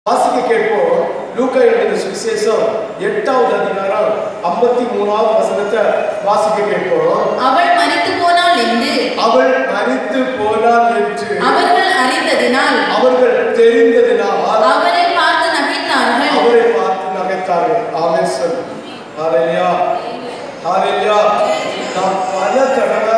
வாசிக்க கேட்போம் லூக்கா எழுதின சுவிசேஷம் எட்டாவது அதிகாரம் ஐம்பத்தி மூணாவது வசனத்தை வாசிக்க கேட்போம் அவள் மரித்து போனாள் என்று அவள் மரித்து போனாள் என்று அவர்கள் அறிந்ததினால் அவர்கள் தெரிந்ததினால் அவரை பார்த்து நகைத்தார்கள் அவரை பார்த்து நகைத்தார்கள் ஆமென் சொல் ஹalleluya ஹalleluya நாம் பல தடவை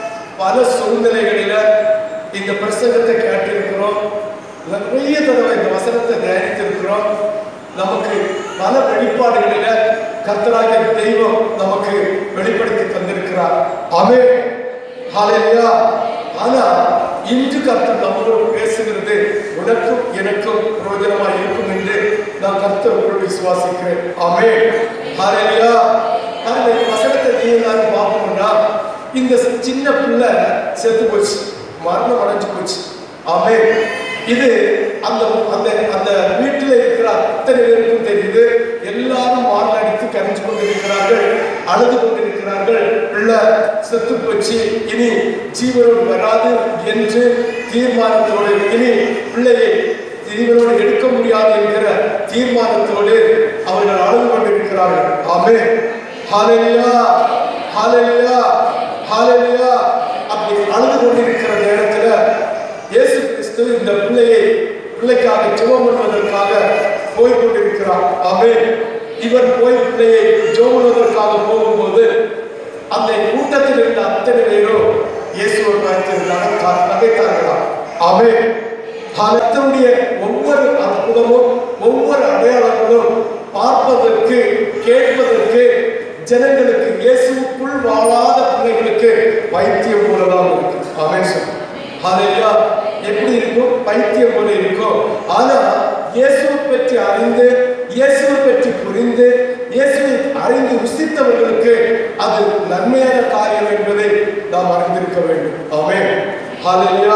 பல சூழ்நிலைகளில இந்த பிரசங்கத்தை கேட்டிருக்கிறோம் நிறைய தடவை இந்த வசனத்தை தியானித்திருக்கிறோம் நமக்கு பல வெளிப்பாடுகளில கர்த்தராகிய தெய்வம் நமக்கு வெளிப்படுத்தி தந்திருக்கிறார் ஆமென் ஹalleluya ஆனா இன்று கர்த்தர் நம்மளோடு பேசுகிறது உனக்கும் எனக்கும் பிரயோஜனமாக இருக்கும் என்று நான் கர்த்தருக்குள் விசுவாசிக்கிறேன் ஆமே ஹalleluya அந்த வசனத்தை நீ எல்லாரும் பார்க்கணும்னா இந்த சின்ன பிள்ளை செத்து போச்சு மரணம் அடைஞ்சு போச்சு ஆமே இது அந்த அந்த அந்த வீட்டில் இருக்கிற அத்தனை பேருக்கும் தெரியுது எல்லாரும் மாறல் அடித்து கரைஞ்சு கொண்டிருக்கிறார்கள் அழுது கொண்டிருக்கிறார்கள் பிள்ளை செத்து போச்சு இனி ஜீவனோடு வராது என்று தீர்மானத்தோடு இனி பிள்ளையை ஜீவனோடு எடுக்க முடியாது என்கிற தீர்மானத்தோடு அவர்கள் அழுது கொண்டிருக்கிறார்கள் ஆமே ஹalleluya ஹalleluya ஹalleluya அப்படி அழுது கொண்டிருக்கிற நேரத்துல இயேசு கிறிஸ்து இந்த பிள்ளையை பிள்ளைக்காக ஜெபம் பண்ணுவதற்காக போய் கொண்டிருக்கிறார் ஆமே இவர் போய் பிள்ளையை ஜெபம் பண்ணுவதற்காக போகும்போது அந்த கூட்டத்தில் இருந்த அத்தனை பேரும் இயேசுவை பார்த்து நகைத்தார் நகைத்தார்களாம் ஆமே கர்த்தருடைய ஒவ்வொரு அற்புதமும் ஒவ்வொரு அடையாளங்களும் பார்ப்பதற்கு கேட்பதற்கு ஜனங்களுக்கு இயேசுக்குள் வாழாத பிள்ளைகளுக்கு பைத்தியம் போலதான் இருக்கு ஆமென் சார் ஹalleluya எப்படி இருக்கும் பைத்தியம் போல இருக்கும் ஆனா இயேசுவை பற்றி அறிந்து இயேசுவை பற்றி புரிந்து இயேசுவை அறிந்து ருசித்தவர்களுக்கு அது நன்மையான காரியம் என்பதை நாம் அறிந்திருக்க வேண்டும் ஆமென் ஹalleluya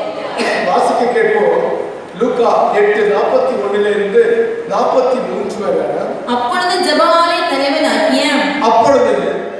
வாசிக்க கேட்போம் லூக்கா எட்டு நாற்பத்தி ஒண்ணுல இருந்து நாற்பத்தி மூன்று வரை அப்பொழுது ஜெபமாலை தலைவனாகிய அப்பொழுது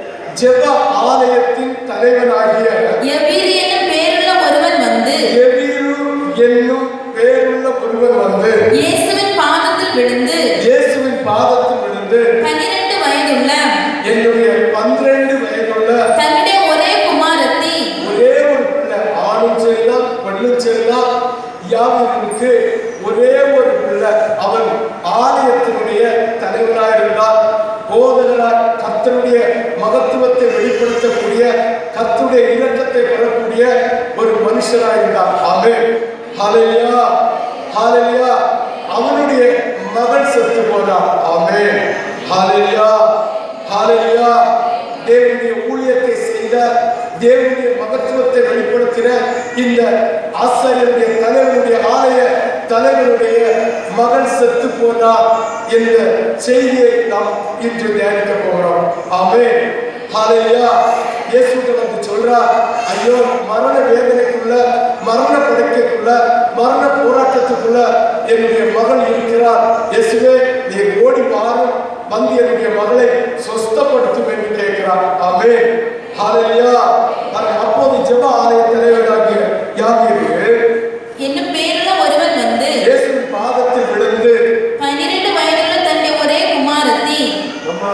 ஜெப ஆலயத்தின் தலைவனாகிய எவ்வீர் என்னும் பேருள்ள ஒருவன் வந்து எவீரு என்னும் பேருள்ள ஒருவன் வந்து இயேசுவின் பாதத்தில் விழுந்து இயேசுவின் பாதத்தில் விழுந்து பன்னிரண்டு வயதுள்ள என்னுடைய பன்னிரண்டு வயதுள்ள தன்னுடைய ஒரே குமாரத்தி ஒரே ஒரு பிள்ளை ஆணும் சரிதான் பெண்ணும் சரிதான் யாவருக்கு ஒரே ஒரு பிள்ளை அவன் ஆலயத்தினுடைய தலைவராக இருந்தார் போதகரார் கர்த்தருடைய மகத்துவத்தை வெளிப்படுத்தக்கூடிய கர்த்தருடைய இரக்கத்தை பெறக்கூடிய ஒரு மனுஷராக இருந்தார் ஆமே ஹalleluya ஹalleluya அவனுடைய மகள் செத்து போனார் ஆமே ஹalleluya ஹalleluya தேவனுடைய ஊழியத்தை செய்த தேவனுடைய மகத்துவத்தை வெளிப்படுத்தின இந்த ஆசாரியருடைய தலைவருடைய ஆலய தலைவருடைய மகள் செத்து போனார் என்ற செய்தியை நாம் இன்று தியானிக்க போகிறோம் ஆமே ஹalleluya இயேசுட்ட வந்து சொல்றார் ஐயோ மரண வேதனைக்குள்ள மரண படுக்கைக்குள்ள மரண போராட்டத்துக்குள்ள என்னுடைய மகள் இருக்கிறார் இயேசுவே நீர் ஓடி வாரும் வந்து என்னுடைய மகளை சொஸ்தப்படுத்தும் என்று கேட்கிறார் ஆமே ஹalleluya அப்போது ஜெப ஆலய தலைவராகிய யாவீரு என்னும் பேருள்ள ஒருவன் வந்து இயேசுவின் பாதத்தில் விழுந்து பன்னிரண்டு வயதுள்ள தன்னுடைய ஒரே குமாரத்தி அம்மா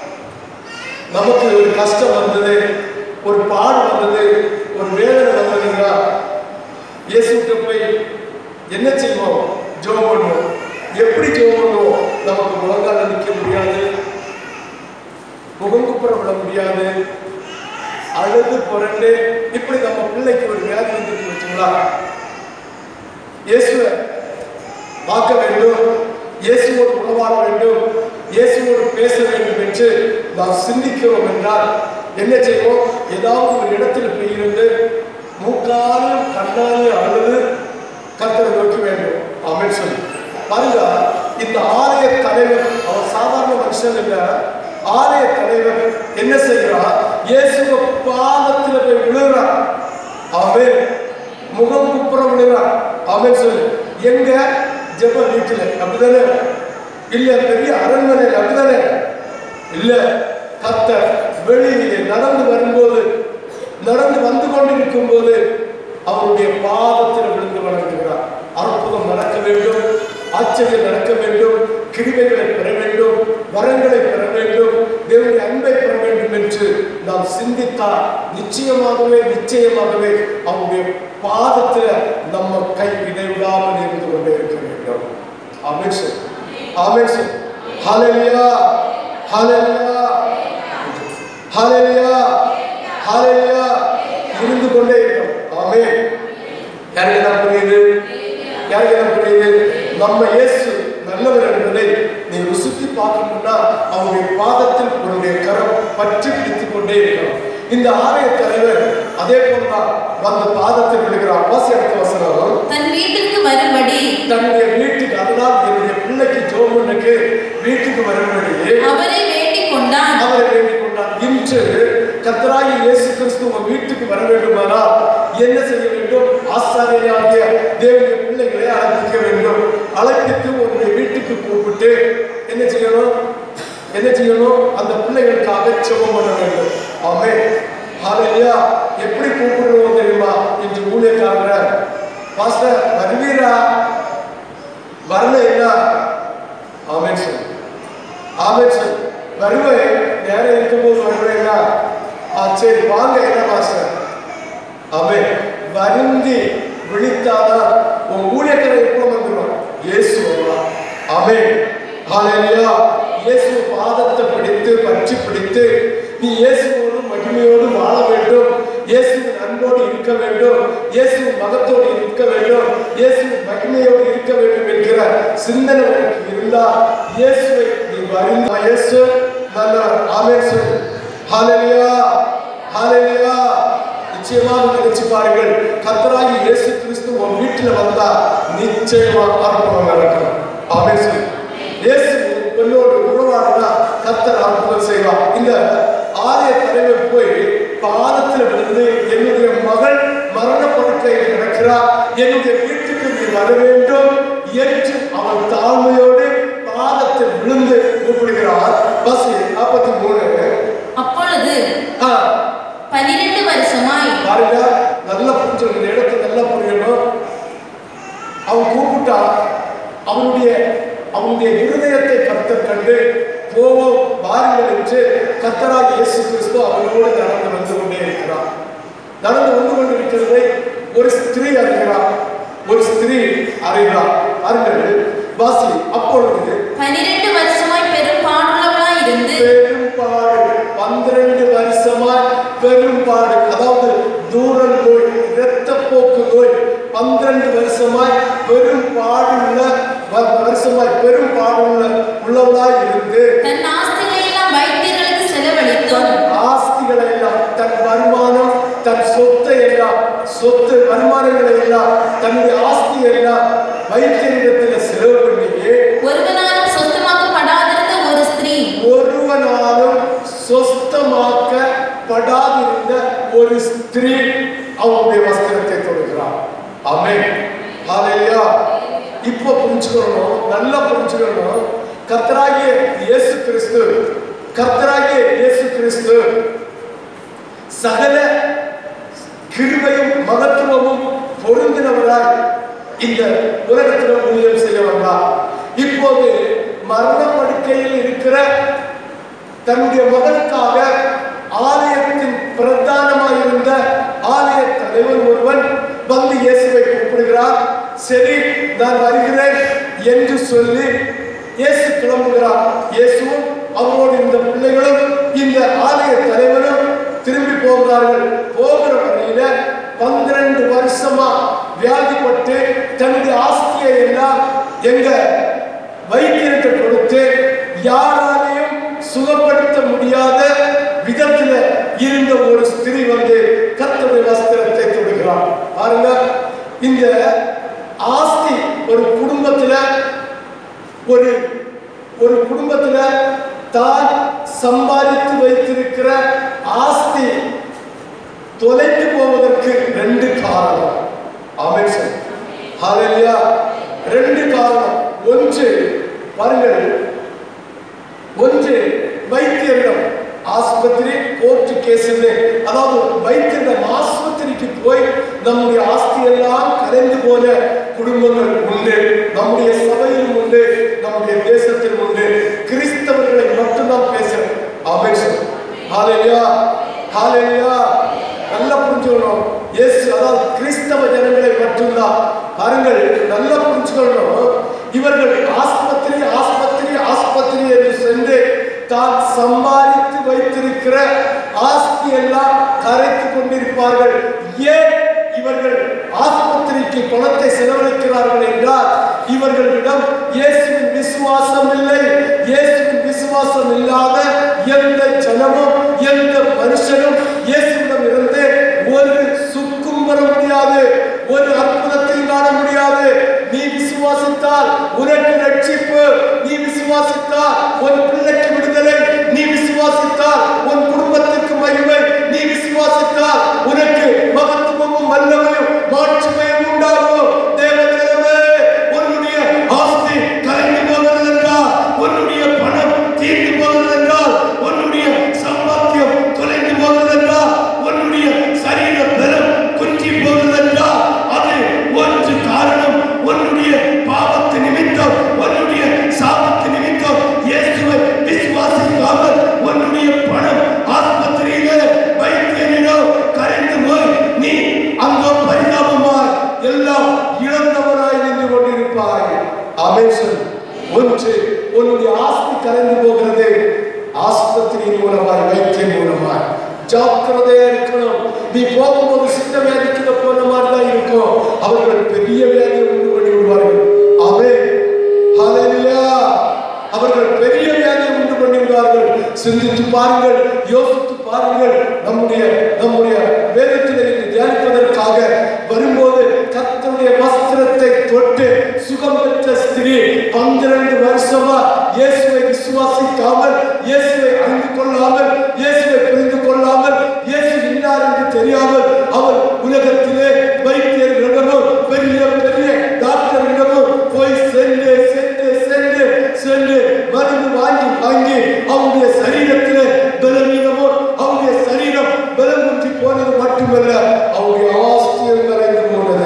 நமக்கு ஒரு கஷ்டம் வந்தது ஒரு பாடு வந்தது ஒரு வேதனை வந்ததுங்களா இயேசுகிட்ட போய் என்ன செய்வோம் ஜெபம் பண்ணுவோம் எப்படி ஜெபம் பண்ணுவோம் நமக்கு முழங்கால நிற்க முடியாது முகங்குப்புற விட முடியாது அழுது புரண்டு இப்படி நம்ம பிள்ளைக்கு ஒரு வியாதி வந்துட்டு வச்சுங்களா இயேசுவை பார்க்க வேண்டும் இயேசுவோடு உறவாட வேண்டும் இயேசுவோடு பேச வேண்டும் என்று நாம் சிந்திக்கிறோம் என்றால் என்ன செய்வோம் ஏதாவது ஒரு இடத்துல போய் இருந்து மூக்காலும் கண்ணாலும் அழுது கர்த்தரை நோக்கி வேண்டும் ஆமென் சொல்லி பாருங்க இந்த ஆலய தலைவர் அவர் சாதாரண மனுஷன் இல்ல ஆலய தலைவர் என்ன செய்யறார் இயேசுவ பாதத்துல போய் விழுகிறார் அவன் முகம் குப்புற விழுகிறார் அவன் சொல்லு எங்க ஜெப வீட்டுல அப்படிதானே இல்ல பெரிய அரண்மனையில் அப்படிதானே இல்ல கர்த்தர் வெளியிலே நடந்து வரும்போது நடந்து வந்து கொண்டிருக்கும் போது அவருடைய பாதத்தில் விழுந்து வணங்குகிறார் அற்புதம் நடக்க வேண்டும் ஆச்சரியம் நடக்க வேண்டும் கிருபைகளை பெற வேண்டும் வரங்களை பெற வேண்டும் தேவனுடைய அன்பை பெற வேண்டும் என்று நாம் சிந்தித்தால் நிச்சயமாகவே நிச்சயமாகவே அவருடைய பாதத்துல நம்ம கை இடைவிடாமல் இருந்து கொண்டே இருக்க வேண்டும் ஆமென் சார் ஆமென் சார் ஹalleluya ஹalleluya ஹalleluya ஹalleluya இருந்து கொண்டே இருக்கும் ஆமென் யாருக்கு என்ன புரியுது யாருக்கு என்ன புரியுது நம்ம இயேசு நல்லவர் என்பதை நீ ருசித்து பார்க்கணும்னா அவருடைய பாதத்தில் உன்னுடைய கரம் பற்றி பிடித்துக் கொண்டே இருக்கணும் இந்த ஆலய தலைவர் அதே போலதான் வந்து பாதத்தில் விழுகிறார் வாசி அடுத்த வசனம் தன் வீட்டுக்கு வரும்படி தன்னுடைய வீட்டுக்கு அதனால் என்னுடைய பிள்ளைக்கு ஜோமனுக்கு வீட்டுக்கு வரும்படி அவரை வேண்டிக் கொண்டான் அவரை வேண்டிக் கொண்டார் இன்று கர்த்தராகி இயேசு கிறிஸ்து உங்க வீட்டுக்கு வர வேண்டுமானால் என்ன செய்ய வேண்டும் ஆசாரியாகிய தேவனுடைய பிள்ளைகளை அழைப்பிக்க வேண்டும் அழைப்பித்து உங்களுடைய வீட்டுக்கு கூப்பிட்டு என்ன செய்யணும் என்ன செய்யணும் அந்த பிள்ளைகளுக்காக செபம் பண்ண வேண்டும் ஆமே ஹalleluya எப்படி கூப்பிடுவோம் தெரியுமா இன்று ஊழியக்காரர் பாஸ்டர் வருவீரா வரல என்ன ஆமென் சார் ஆமென் சார் வருவேன் நேரம் இருக்கும்போது வருவேன்னா ஆ சரி வாங்க என்ன மாஸ்டர் ஆமென் வருந்தி விழித்தாதான் உன் ஊழியக்காரர் எப்போ வந்துடும் இயேசு வருவார் ஆமென் ஹalleluya இயேசு பாதத்தை பிடித்து பற்றி பிடித்து நீ இயேசுவோடு மகிமையோடு வாழ வேண்டும் இயேசுவின் அன்போடு இருக்க வேண்டும் இயேசுவின் மகத்தோடு இருக்க வேண்டும் இயேசுவின் மகிமையோடு இருக்க வேண்டும் என்கிற சிந்தனை உனக்கு இருந்தா இயேசுவை நீ வருந்த இயேசு நல்லவர் ஆமென் சொல்லு ஹalleluya ஹalleluya நிச்சயமாக நினைச்சு பாருங்கள் கர்த்தராகி இயேசு கிறிஸ்து உன் வீட்டுல வந்தா நிச்சயமா அற்புதம் நடக்கும் ஆமென் சொல்லு இயேசு உன்னோடு உறவாடினா கர்த்தர் அற்புதம் செய்வார் இந்த ஆலய தலைவர் போய் பாதத்தில் விழுந்து என்னுடைய மகள் மரண படுக்கையில் கிடக்கிறார் என்னுடைய வீட்டுக்கு நீ வர வேண்டும் என்று அவன் தாழ்மையோடு பாதத்தில் விழுந்து கூப்பிடுகிறார் பஸ் நாற்பத்தி மூணு அப்பொழுது ஆ, பனிரெண்டு வருஷமாய் பாருங்க நல்லா புரிஞ்சுக்கணும் இந்த இடத்துல நல்லா புரியணும் அவன் கூப்பிட்டா அவனுடைய அவனுடைய இருதயத்தை கர்த்தர் கண்டு போவோம் வாருங்கள் என்று கர்த்தராக இயேசு கிறிஸ்து அவனோடு நடந்து வந்து கொண்டே இருக்கிறார் நடந்து வந்து கொண்டிருக்கிறதை ஒரு ஸ்திரீ அறிகிறார் ஒரு ஸ்திரீ அறிகிறார் அறிஞர்கள் வாசி அப்பொழுது பனிரெண்டு வருஷமாய் பெரும் பாடுள்ளவளாய் இருந்து பெரும்பாடு பன்னிரண்டு வருஷமாய் பெரும்பாடு அதாவது தூரல் நோய் இரத்தப்போக்கு நோய் பன்னிரண்டு வருஷமாய் பெரும்பாடுள்ள வ- வருஷமாய் பெரும்பாடுள்ள உள்ளவளாய் இருந்து தன் ஆஸ்திகளை எல்லாம் வைத்தியர்களுக்கு செலவழித்தும் தன் ஆஸ்திகளை எல்லாம் தன் வருமானம் தன் சொத்தை எல்லாம் சொத்து வருமானங்களை எல்லாம் தன்னுடைய ஆஸ்தி எல்லாம் வைத்தியரிடத்தில் செலவு பண்ணியே ஒருவனாலும் சொந்தமாக்கப்படாதிருந்த ஒரு ஸ்திரீ ஒருவனாலும் சொஸ்தமாக்கப்படாதிருந்த ஒரு ஸ்திரீ அவனுடைய வஸ்திரத்தை தொடுகிறார் ஆமென் ஹalleluya இப்போ புரிஞ்சுக்கணும் நல்லா புரிஞ்சுக்கணும் கர்த்தராகிய இயேசு கிறிஸ்து கர்த்தராகிய இயேசு கிறிஸ்து சகல கிருபையும் மகத்துவமும் பொருந்தினவராய் இந்த உலகத்தில் ஊழியம் செய்ய வந்தார் இப்போது மரண படுக்கையில் இருக்கிற தன்னுடைய மகனுக்காக ஆலயத்தின் பிரதானமாயிருந்த ஆலய தலைவர் ஒருவன் வந்து இயேசுவை கூப்பிடுகிறார் சரி நான் வருகிறேன் என்று சொல்லி இயேசு கிளம்புகிறார் இயேசுவும் அவரோடு இந்த பிள்ளைகளும் இந்த ஆலய தலைவரும் திரும்பி போகிறார்கள் போகிற வழியில பன்னிரண்டு வருஷமா வியாதிப்பட்டு தன்னுடைய ஆஸ்தியை எல்லாம் எங்க வைத்தியத்தை கொடுத்து யாராலையும் சுகப்படுத்த முடியாத விதத்துல இருந்த ஒரு ஸ்திரீ வந்து கர்த்தருடைய வஸ்திரத்தை தொடுகிறார் பாருங்க இந்த ஆஸ்தி ஒரு குடும்பத்துல ஒரு ஒரு குடும்பத்துல தான் சம்பாதித்து வைத்திருக்கிற ஆஸ்தி தொலைத்து போவதற்கு ரெண்டு காரணம் ஆமென் சார் ஹalleluya ரெண்டு காரணம் ஒன்று பாருங்கள் ஒன்று வைத்தியரிடம் ஆஸ்பத்திரி கோர்ட்டு கேஸ்ன்னு அதாவது வைத்தியரிடம் ஆஸ்பத்திரிக்கு போய் நம்முடைய ஆஸ்தி எல்லாம் கலைந்து போன குடும்பங்கள் உண்டு நம்முடைய சபையில் நம்முடைய தேசத்தில் உண்டு கிறிஸ்தவர்களை மட்டும்தான் பேசுறேன் ஆமென் சொல்லு. ஹalleluya ஹalleluya நல்லா புரிஞ்சுக்கணும் இயேசு அதாவது கிறிஸ்தவ ஜனங்களை மட்டும்தான் பாருங்கள் நல்லா புரிஞ்சுக்கணும் இவர்கள் ஆஸ்பத்திரி ஆஸ்பத்திரி ஆஸ்பத்திரி என்று சென்று தான் சம்பாதித்து வைத்திருக்கிற ஆஸ்தி எல்லாம் கரைத்து கொண்டிருப்பார்கள் ஏன் இவர்கள் ஆஸ்பத்திரிக்கு பணத்தை செலவழிக்கிறார்கள் என்றால் இவர்களிடம் இயேசுவின் விசுவாசம் இல்லை இயேசுவின் விசுவாசம் இல்லாத எந்த ஜனமும் எந்த மனுஷனும் இயேசுவிடம் இருந்து ஒரு சுக்கும் வர முடியாது ஒரு அற்புதத்தை காண முடியாது நீ விசுவாசித்தால் உனக்கு ரட்சிப்பு நீ விசுவாசித்தால் உன் பிள்ளைக்கு விடுதலை நீ விசுவாசித்தால் உன் குடும்பத்திற்கு மகிமை நீ விசுவாசித்தால் உனக்கு மகத்துவமும் வல்லமையும் மாட்சிமையும் உண்டாகும் தேவதேவமே உன்னுடைய ஆஸ்தி கலைந்து போகிறது என்றால் உன்னுடைய பணம் தீர்ந்து போகிறது என்றால் உன்னுடைய சம்பாத்தியம் தொலைந்து போகிறது என்றால் உன்னுடைய சரீர பலம் குஞ்சி போகிறது என்றால் அது ஒன்று காரணம் உன்னுடைய பாவத்து நிமித்தம் உன்னுடைய சாபத்து நிமித்தம் இயேசுவை விசுவாசிக்காமல் உன்னுடைய பணம் ஆஸ்பத்திரியிலே வைத்தியரிடம் கரைந்து போய் நீ அங்கோ பரிதாபமாய் எல்லாம் இழந்தவனாய் நின்று கொண்டிருப்பாய் ஆமென் சொல் ஒன்று உன்னுடைய ஆஸ்தி கரைந்து போகிறது ஆஸ்பத்திரியின் மூலமாய் வைத்தியம் மூலமாய் ஜாக்கிரதையா இருக்கணும் நீ போகும்போது சின்ன வியாதிக்குள்ள போன மாதிரி தான் இருக்கும் அவர்கள் பெரிய வியாதியை உண்டு பண்ணி விடுவார்கள் அவே ஹalleluya அவர்கள் பெரிய வியாதியை உண்டு பண்ணி விடுவார்கள் சிந்தித்து பாருங்கள் யோசித்து பாருங்கள் நம்முடைய நம்முடைய வேதத்தில் இருந்து தியானிப்பதற்காக வரும்போது கர்த்தருடைய வஸ்திரத்தை தொட்டு சுகம் பெற்ற ஸ்திரீ பன்னிரண்டு வருஷமா இயேசுவை விசுவாசிக்காமல் இயேசுவை அறிந்து கொள்ளாமல் இயேசுவை புரிந்து கொள்ளாமல் இயேசு இன்னார் என்று தெரியாமல் அவள் உலகத்திலே வைத்தியர்களிடமும் பெரிய பெரிய டாக்டர்களிடமும் போய் சென்று சென்று சென்று சென்று மருந்து வாங்கி வாங்கி அவருடைய சரீரத்திலே பலவீனமோ அவருடைய சரீரம் பலமுற்றி போனது மட்டுமல்ல அவருடைய ஆஸ்தியம் கரைந்து போனது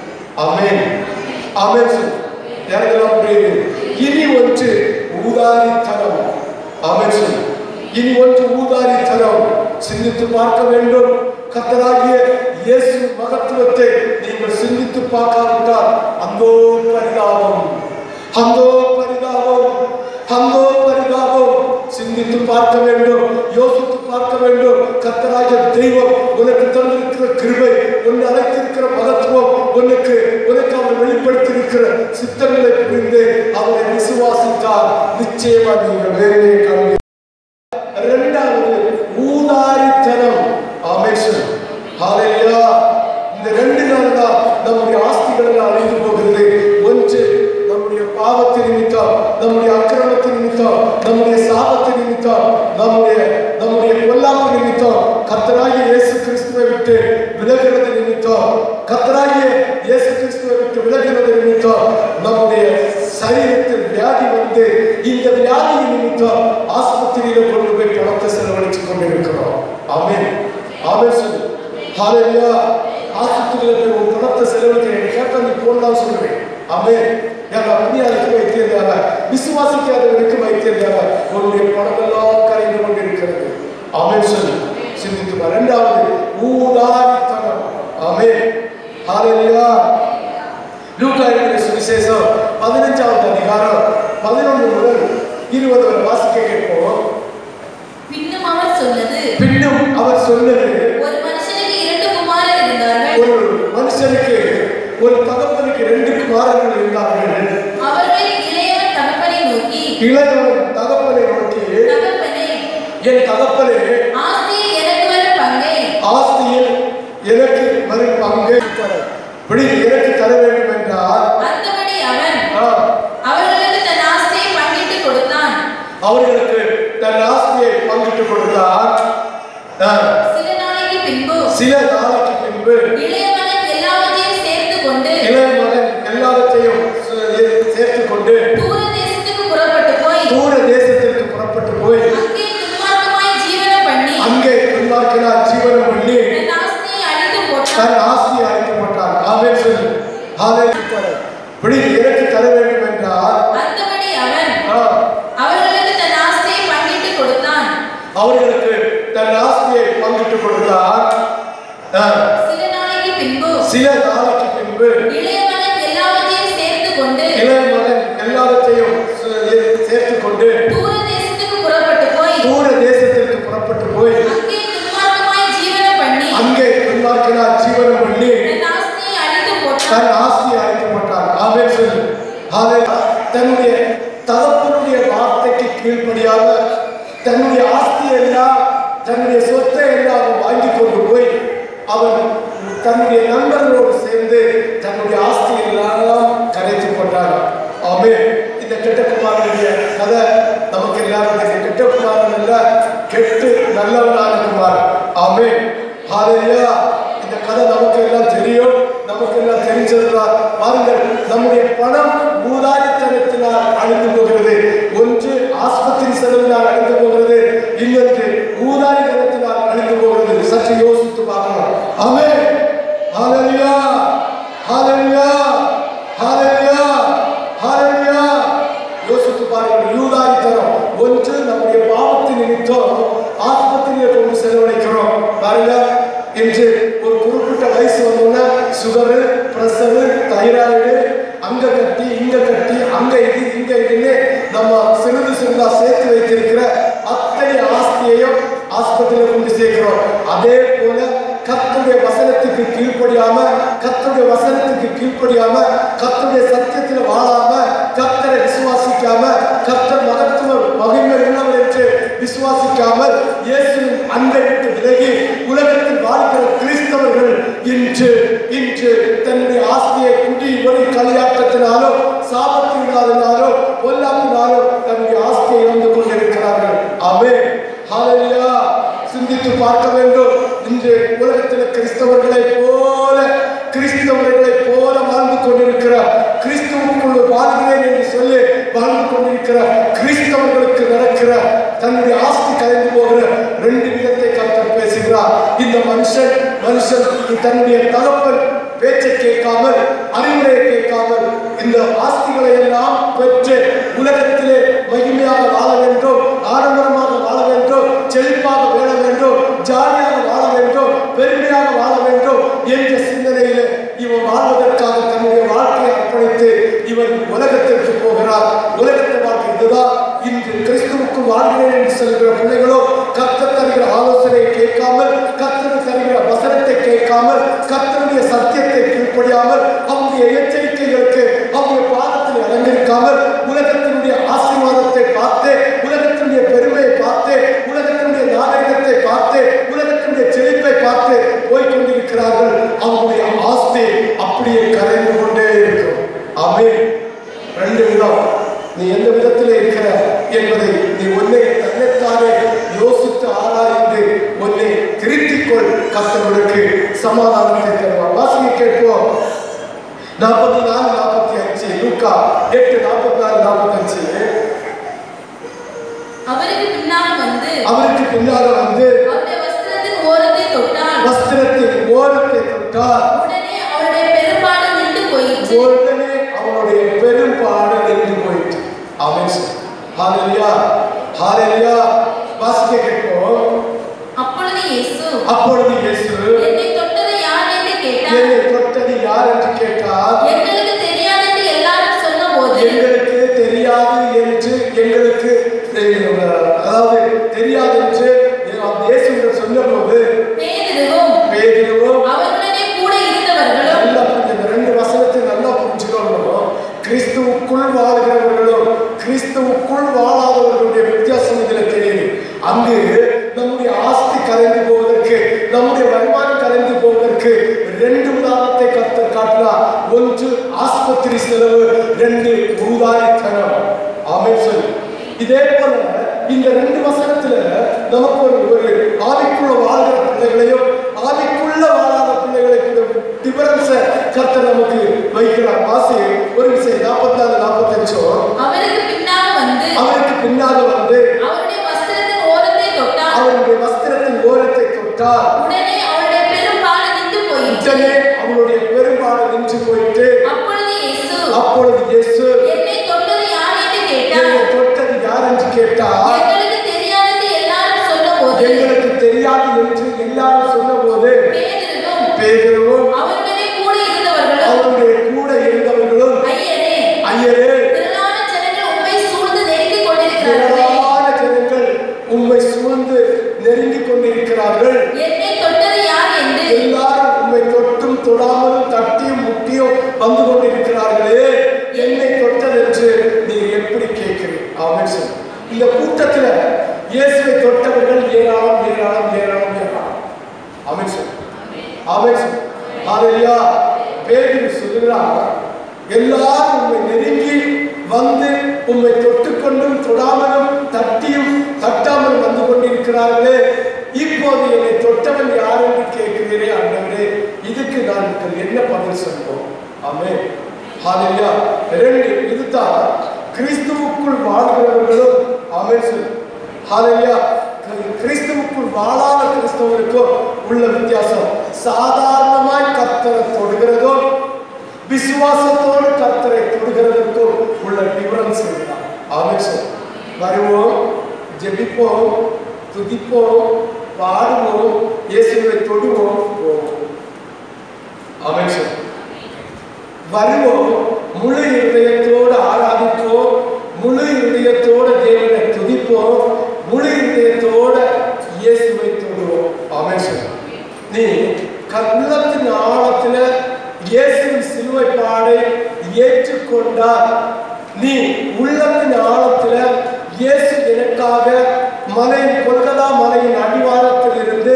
ஆமென் ஆமென் சொல். யாருக்கெல்லாம் புரியுது இனி ஒன்று ஊதாரித்தனம் ஆமென் சொல். இனி ஒன்று ஊதாரித்தனம் சிந்தித்து பார்க்க வேண்டும் கத்தராகிய இயேசு மகத்துவத்தை நீங்கள் சிந்தித்து பார்க்காவிட்டால் அந்தோ பரிதாபம் அந்தோ பரிதாபம் அந்தோ பரிதாபம் சிந்தித்து பார்க்க வேண்டும் யோசித்து பார்க்க வேண்டும் கத்தராகிய தெய்வம் உனக்கு தந்திருக்கிற கிருபை உன்னை அழைத்திருக்கிற மகத்துவம் உனக்கு உனக்கு அவர் வெளிப்படுத்தியிருக்கிற சித்தங்களை புரிந்து அவரை விசுவாசித்தால் நிச்சயமா நீங்கள் வேலையை காண்பீர்கள் இரண்டாவது ஊதாரித்தனம் ஆமேஷன் ஹalleluya இந்த ரெண்டு நாள் தான் நம்முடைய ஆஸ்திகள் எல்லாம் அழிந்து போகிறது ஒன்று நம்முடைய பாவத்தின் நிமித்தம் நம்முடைய அக்கிரமத்தின் நிமித்தம் நம்முடைய சாபத்தின் நிமித்தம் நம்முடைய நம்முடைய பொல்லாப்பு நிமித்தம் கர்த்தராகிய இயேசு கிறிஸ்துவை விட்டு விலகிறது நிமித்தம் கர்த்தராகிய இயேசு கிறிஸ்துவை விட்டு விலகிறது நிமித்தம் நம்முடைய சரீரத்தில் வியாதி வந்து இந்த வியாதியின் நிமித்தம் ஆஸ்பத்திரியில கொண்டு போய் பணத்தை செலவழிச்சு கொண்டிருக்கிறோம் ஆமென் ஆமென் சொல்லு ஹalleluya ஆஸ்பத்திரியில போய் ஒரு பணத்தை செலவழிக்கிறேன் கேட்டா நீ போடலாம் சொல்லுவேன் ஆமென் எங்க அப்படியாருக்கு வைத்தியம் தேவை விசுவாசிக்காதவருக்கு வைத்தியம் தேவை உன்னுடைய பணம் எல்லாம் கரைந்து கொண்டிருக்கிறது ஆமென் சொல்லு சிந்தித்து பார். இரண்டாவது ஊதாரித்தனம் ஆமென் ஹalleluya லூக்கா எழுதின சுவிசேஷம் பதினஞ்சாவது அதிகாரம் பதினொன்று முதல் இருபது வரை வாசிக்க கேட்போம் பின்னும் அவர் சொன்னது பின்னும் அவர் சொன்னது ஒரு மனுஷனுக்கு இரண்டு குமாரர் இருந்தார்கள் ஒரு மனுஷனுக்கு ஒரு தகப்பனுக்கு ரெண்டு குமாரர்கள் இருந்தார்கள் அவர்கள் இளையவன் தகப்பனை நோக்கி இளையவன் தகப்பனை நோக்கி தகப்பனே என் தகப்பனே ஆஸ்தியை எனக்கு வரும் பங்கை ஆஸ்தியில் எனக்கு வரும் பங்கு இப்படி எனக்கு தர வேண்டும் என்றால் அந்தபடி அவன் ஆ, அவர்களுக்கு தன் ஆஸ்தியை பங்கிட்டு கொடுத்தான் அவர்களுக்கு தன் ஆஸ்தியை பங்கிட்டு கொடுத்தார் ஆ, சில நாளைக்கு பின்பு சில நாளைக்கு பின்பு இளையவன் எல்லாவற்றையும் சேர்த்து கொண்டு இளைய மகன் எல்லாவற்றையும் சே- சேர்த்துக் கொண்டு தூர தேசத்துக்கு புறப்பட்டு போய் தூர தேசத்திற்கு புறப்பட்டு போய் அங்கே துன்மார்க்கமாய் ஜீவனம் பண்ணி அங்கே துன்மார்க்கனார் ஜீவனம் பண்ணி தன் ஆஸ்தியை அழித்து போட்டான் தன் ஆஸ்தியை அழைக்கப்பட்டார் ஆமென் சொல்லு ஆமென் தகப்பனுடைய வார்த்தைக்கு கீழ்ப்படியாம தன்னுடைய ஆஸ்தியை எல்லாம் தன்னுடைய சொத்தை எல்லாம் அவன் வாங்கி கொண்டு போய் அவன் தன்னுடைய நண்பர்களோடு சேர்ந்து தன்னுடைய ஆஸ்தியை எல்லாம் கரைத்து கொண்டான் ஆமே இந்த கெட்ட குமாரனுடைய கதை நமக்கு எல்லாரும் தெரியும். கெட்ட குமாரன் அல்ல கெட்டு நல்லவனான குமாரன் ஆமே ஹalleluya இந்த கதை நமக்கு எல்லாம் தெரியும் நமக்கு எல்லாம் தெரிஞ்சதுதான் பாருங்கள் நம்முடைய பணம் ஊதாரித்தனத்தினால் அழிந்து போகிறது ஒன்று ஆஸ்பத்திரி செலவினால் அழிந்து போகிறது இன்னொன்று ஊதாரித்தனத்தினால் அழிந்து போகிறது சற்று யோசித்து பார்க்கணும் ஆமே ஹalleluya ஹalleluya ஹalleluya ஹalleluya யோசித்து பாருங்கள் யூதாரித்தனம் ஒன்று நம்முடைய பாவத்தின் நிமித்தம் ஆஸ்பத்திரியை கொண்டு செலவழிக்கிறோம் பாருங்க இன்று ஒரு குறிப்பிட்ட வயசு வந்தோம்னா சுகரு பிரஷரு தைராய்டு அங்க கட்டி இங்க கட்டி அங்க இது இங்க இதுன்னு நம்ம சிறிது சிறிதா சேர்த்து வைத்திருக்கிற அத்தனை ஆஸ்தியையும் ஆஸ்பத்திரியில கொண்டு சேர்க்கிறோம் அதே போல கர்த்தருடைய வசனத்துக்கு கீழ்ப்படியாம கர்த்தருடைய வசனத்துக்கு கீழ்ப்படியாம கர்த்தருடைய சத்தியத்தில் வாழாம கர்த்தரை விசுவாசிக்காம கர்த்தர் மகத்துவ மகிமை உள்ளவர் என்று விசுவாசிக்காமல் இயேசுவின் அன்பை விட்டு விலகி உலகத்தில் வாழ்கிற கிறிஸ்தவர்கள் இன்று இன்று தன்னுடைய ஆஸ்தியை குடி ஒளி களியாட்டத்தினாலோ சாபத்தினாலோ பொல்லாப்பினாலோ தன்னுடைய ஆஸ்தியை இழந்து கொண்டிருக்கிறார்கள் ஆமே ஹalleluya சிந்தித்து பார்க்க வேண்டும் இன்று உலகத்தில் கிறிஸ்தவர்களை போல கிறிஸ்தவர்களை போல வாழ்ந்து கொண்டிருக்கிற கிறிஸ்துவுக்குள் வாழ்கிறேன் என்று சொல்லி வாழ்ந்து கொண்டிருக்கிற கிறிஸ்தவர்களுக்கு நடக்கிற தன்னுடைய ஆஸ்தி கலைந்து போகிற ரெண்டு விதத்தை கர்த்தர் பேசுகிறார் இந்த மனுஷன் மனுஷன் தன்னுடைய தகப்பன் பேச்சை கேட்காமல் அறிவுரையை கேட்காமல் இந்த ஆஸ்திகளை எல்லாம் பெற்று உலகத்திலே மகிமையாக வாழ வேண்டும் ஆடம்பரமாக வாழ வேண்டும் செழிப்பாக வாழ வேண்டும் ஜாலியாக வாழ வேண்டும் பெருமையாக வாழ வேண்டும் என்ற சிந்தனையிலே இவன் வாழ்வதற்காக தன்னுடைய வாழ்க்கையை அர்ப்பணித்து இவன் உலகத்திற்கு போகிறார் உலகத்தை வாழ்க்கை இதுதான் இன்று கிறிஸ்துவுக்கு வாழ்கிறேன் என்று சொல்கிற பிள்ளைகளோ கர்த்தர் தருகிற ஆலோசனையை கேட்காமல் கர்த்தர் தருகிற வசனத்தை கேட்காமல் கர்த்தருடைய சத்தியத்தை கீழ்ப்படியாமல் அவருடைய எச்சரிக்கைகளுக்கு அவருடைய பாதத்தில் அலங்கரிக்காமல் உலகத்தினுடைய ஆசீர்வாதத்தை பார்த்து உலகத்தினுடைய பெருமையை பார்த்து உலகத்தினுடைய நாகரிகத்தை பார்த்து உலகத்தினுடைய செழிப்பை பார்த்து போய்கொண்டிருக்கிறார்கள் அவருடைய ஆஸ்தி அப்படியே கரைந்து கொண்டே இருக்கும் அமே ரெண்டு விதம் நீ எந்த விதத்தில் இருக்கிற என்பதை நீ உன்னை தன்னைத்தானே யோசித்து ஆராய்ந்து உன்னை திருத்திக்கொள் கத்தவனுக்கு சமாதானத்தை தருவார் வாசிக்க கேட்போம் நாற்பத்தி நாலு நாற்பத்தி அஞ்சு லூக்கா எட்டு நாற்பத்தி நாலு நாற்பத்தி அஞ்சு அவருக்கு பின்னால் வந்து அவருக்கு பின்னால வந்து அவருடைய வஸ்திரத்தின் ஓரத்தை தொட்டால் வஸ்திரத்தின் ஓரத்தை தொட்டார் உடனே அவருடைய பெரும்பாடு நின்று போயிற்று உடனே அவனுடைய பெரும்பாடு நின்று போயிட்டு அவன் ஹாலலியா ஹாலலியா வாசிக்க கேட்போம் அப்பொழுது இயேசு அப்பொழுது இயேசு என்னை தொட்டது யார் என்று கேட்டார் என்னை தொட்டது யார் என்று கேட்டார் எங்களுக்கு தெரியாதென்று எல்லாரும் சொன்னபோது எங்களுக்கு தெரியாது என்று எங்களுக்கு தெரி- அதாவது தெரியாது என்று இயேசுவிடம் சொன்னபோது பேதுருவும் பேதுருவும் அவருடனே கூட இருந்தவர்களும் நல்லா புரிஞ்சு- இந்த ரெண்டு வசனத்தை நல்லா புரிஞ்சுக்கணும் கிறிஸ்துவுக்குள் வாழ்கிறவர்களும் கிறிஸ்துவுக்குள் வாழாதவர்களுடைய வித்தியாசம் இதுல தெரியுது அங்கு நம்முடைய ஆஸ்தி கலைந்து போவதற்கு நம்முடைய வருமானம் கலைந்து போவதற்கு ரெண்டு உதாரணத்தை கத்த காட்டினார் ஒன்று ஆஸ்பத்திரி செலவு ரெண்டு ஊதாரித்தனம் ஆமென் சொல்லு இதே போல இந்த ரெண்டு வசனத்துல நமக்கு ஒரு ஒரு ஆவிக்குள்ள வாழ்கிற பிள்ளைகளையும் ஆவிக்குள்ள வாழாத பிள்ளைகளுக்கு டிஃபரன்ஸ கர்த்தர் நமக்கு வைக்கிறார் வாசி ஒரு விஷயம் நாற்பத்தி நாலு நாற்பத்தஞ்சோ அவருக்கு பின்னால் வந்து அவருக்கு பின்னால வந்து அவருடைய வஸ்திரத்தின் ஓரத்தை தொட்டால் அவருடைய வஸ்திரத்தின் ஓரத்தை தொட்டார் உடனே அவருடைய பெரும்பாடு நின்று போயிற்று உடனே அவருடைய பெரும்பாடு நின்று போயிட்டு அப்பொழுது இயேசு அப்பொழுது இயேசு என்னை தொட்டது யார் என்று கேட்டார் என்னை தொட்டது யார் என்று கேட்டார் எங்களுக்கு தெரியாதென்று எல்லாரும் சொன்னபோது எங்களுக்கு தெரியாது என்று எல்லாரும் சொன்னபோது பேதுருவும் பேதரும் அவருடனே கூட இருந்தவர்களும் அவருடைய கூட இருந்தவர்களும் ஐயரே ஐயரே திரளான ஜனங்கள் உம்மை சூழ்ந்து நெருங்கிக் கொண்டிருக்கிறார்களே திரளான ஜனங்கள் உம்மை சூழ்ந்து நெருங்கிக் கொண்டிருக்கிறார்கள் என்னை தொட்டது யார் என்று எல்லாரும் உம்மை தொட்டும் தொடாமலும் தட்டியும் முட்டியும் வந்து கொண்டிருக்கிறார்களே என்னை தொட்டதென்று நீ எப்படி கேட்க ஆமென் சொல்லு இந்த கூட்டத்துல இயேசுவை தொட்டவர்கள் ஏராளம் ஏராளம் ஏராளம் ஏராளம் ஆமென் சொல்லு ஆமென் சொல்லு ஹalleluya பேதுரு சொல்லுகிறார் எல்லாரும் உம்மை நெருங்கி வந்து உம்மை தொட்டுக்கொண்டும் தொடாமலும் தட்டியும் தட்டாமல் வந்து கொண்டிருக்கிறார்களே இப்போது என்னை தொட்டவன் யார் என்று கேட்கிறீரே ஆண்டவரே இதுக்கு நான் என்ன பதில் சொல்வோம் ஆமென் ஹalleluya ரெண்டு இதுதான் கிறிஸ்துவுக்குள் வாழ்கிறவர்களும் ஆமென் சொல்லு ஹalleluya கிறிஸ்துவுக்குள் வாழாத கிறிஸ்தவருக்கும் உள்ள வித்தியாசம் சாதாரணமாய் கர்த்தரை தொடுகிறதும் விசுவாசத்தோடு கர்த்தரை தொடுகிறதற்கும் உள்ள டிஃபரன்ஸ் இதுதான் ஆமென் சொல்லு வருவோம் ஜெபிப்போம் துதிப்போம் பாடுவோம் இயேசுவை தொடுவோம் போவோம் ஆமென் சொல்லு வருவோம் முழு இருதயத்தோடு ஆராதிப்போம் முழு இருதயத்தோடு தேவனை துதிப்போம் முழு இருதயத்தோட இயேசுவை தொடுவோம் ஆமென் சொல்லு நீ கள்ளத்தின் ஆழத்துல இயேசுவின் சிலுவை பாடை ஏற்றுக்கொண்டால் நீ உள்ளத்தின் ஆழத்துல இயேசு எனக்காக மலை கொல்கதா மலையின் அடிவாரத்தில் இருந்து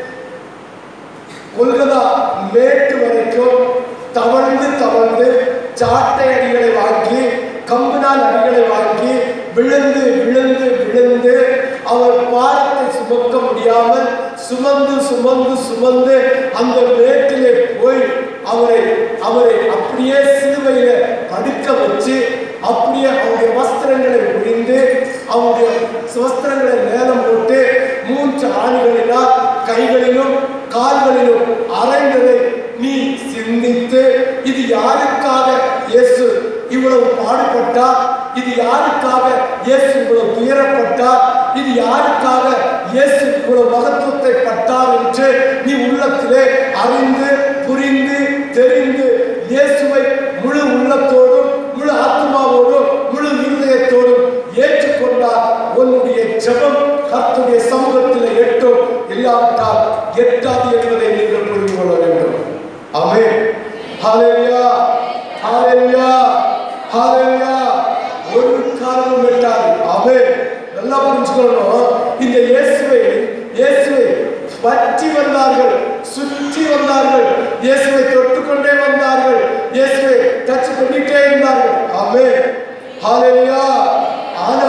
கொல்கதா மேட்டு வரைக்கும் தவழ்ந்து தவழ்ந்து சாட்டை அடிகளை வாங்கி கம்புனால் அடிகளை வாங்கி விழுந்து விழுந்து விழுந்து அவர் பாரத்தை சுமக்க முடியாமல் சுமந்து சுமந்து சுமந்து அந்த மேட்டிலே போய் அவரை அவரை அப்படியே சிலுவையில படுக்க வச்சு அப்படியே அவருடைய வஸ்திரங்களை உரிந்து அவருடைய வஸ்திரங்களை மேலம் போட்டு மூன்று ஆணிகளினால் கைகளிலும் கால்களிலும் அரைந்ததை நீ சிந்தித்து இது யாருக்காக இயேசு இவ்வளவு பாடுபட்டார் இது யாருக்காக இயேசு இவ்வளவு துயரப்பட்டார் இது யாருக்காக இயேசு இவ்வளவு மகத்துவத்தை பட்டார் என்று நீ உள்ளத்திலே அறிந்து புரிந்து தெரிந்து இயேசுவை முழு உள்ளத்தோடும் முழு ஆத்மாவோடும் முழு இருதயத்தோடும் ஏற்றுக்கொண்டால் உன்னுடைய ஜெபம் கர்த்தருடைய சமூகத்தில் எட்டும் இல்லாவிட்டால் எட்டாது என்பதை நீங்கள் புரிந்து கொள்ள வேண்டும் ஆமென் ஹalleluya ஹalleluya ஹalleluya ஒரு காரணம் எட்டாது ஆமென் நல்லா புரிஞ்சுக்கணும் இந்த இயேசுவை இயேசுவை பற்றி வந்தார்கள் சுற்றி வந்தார்கள் இயேசுவை தொட்டுக்கொண்டே வந்தார்கள் இயேசுவை டச் பண்ணிட்டே இருந்தார்கள் ஆமென் ஹalleluya ஆனா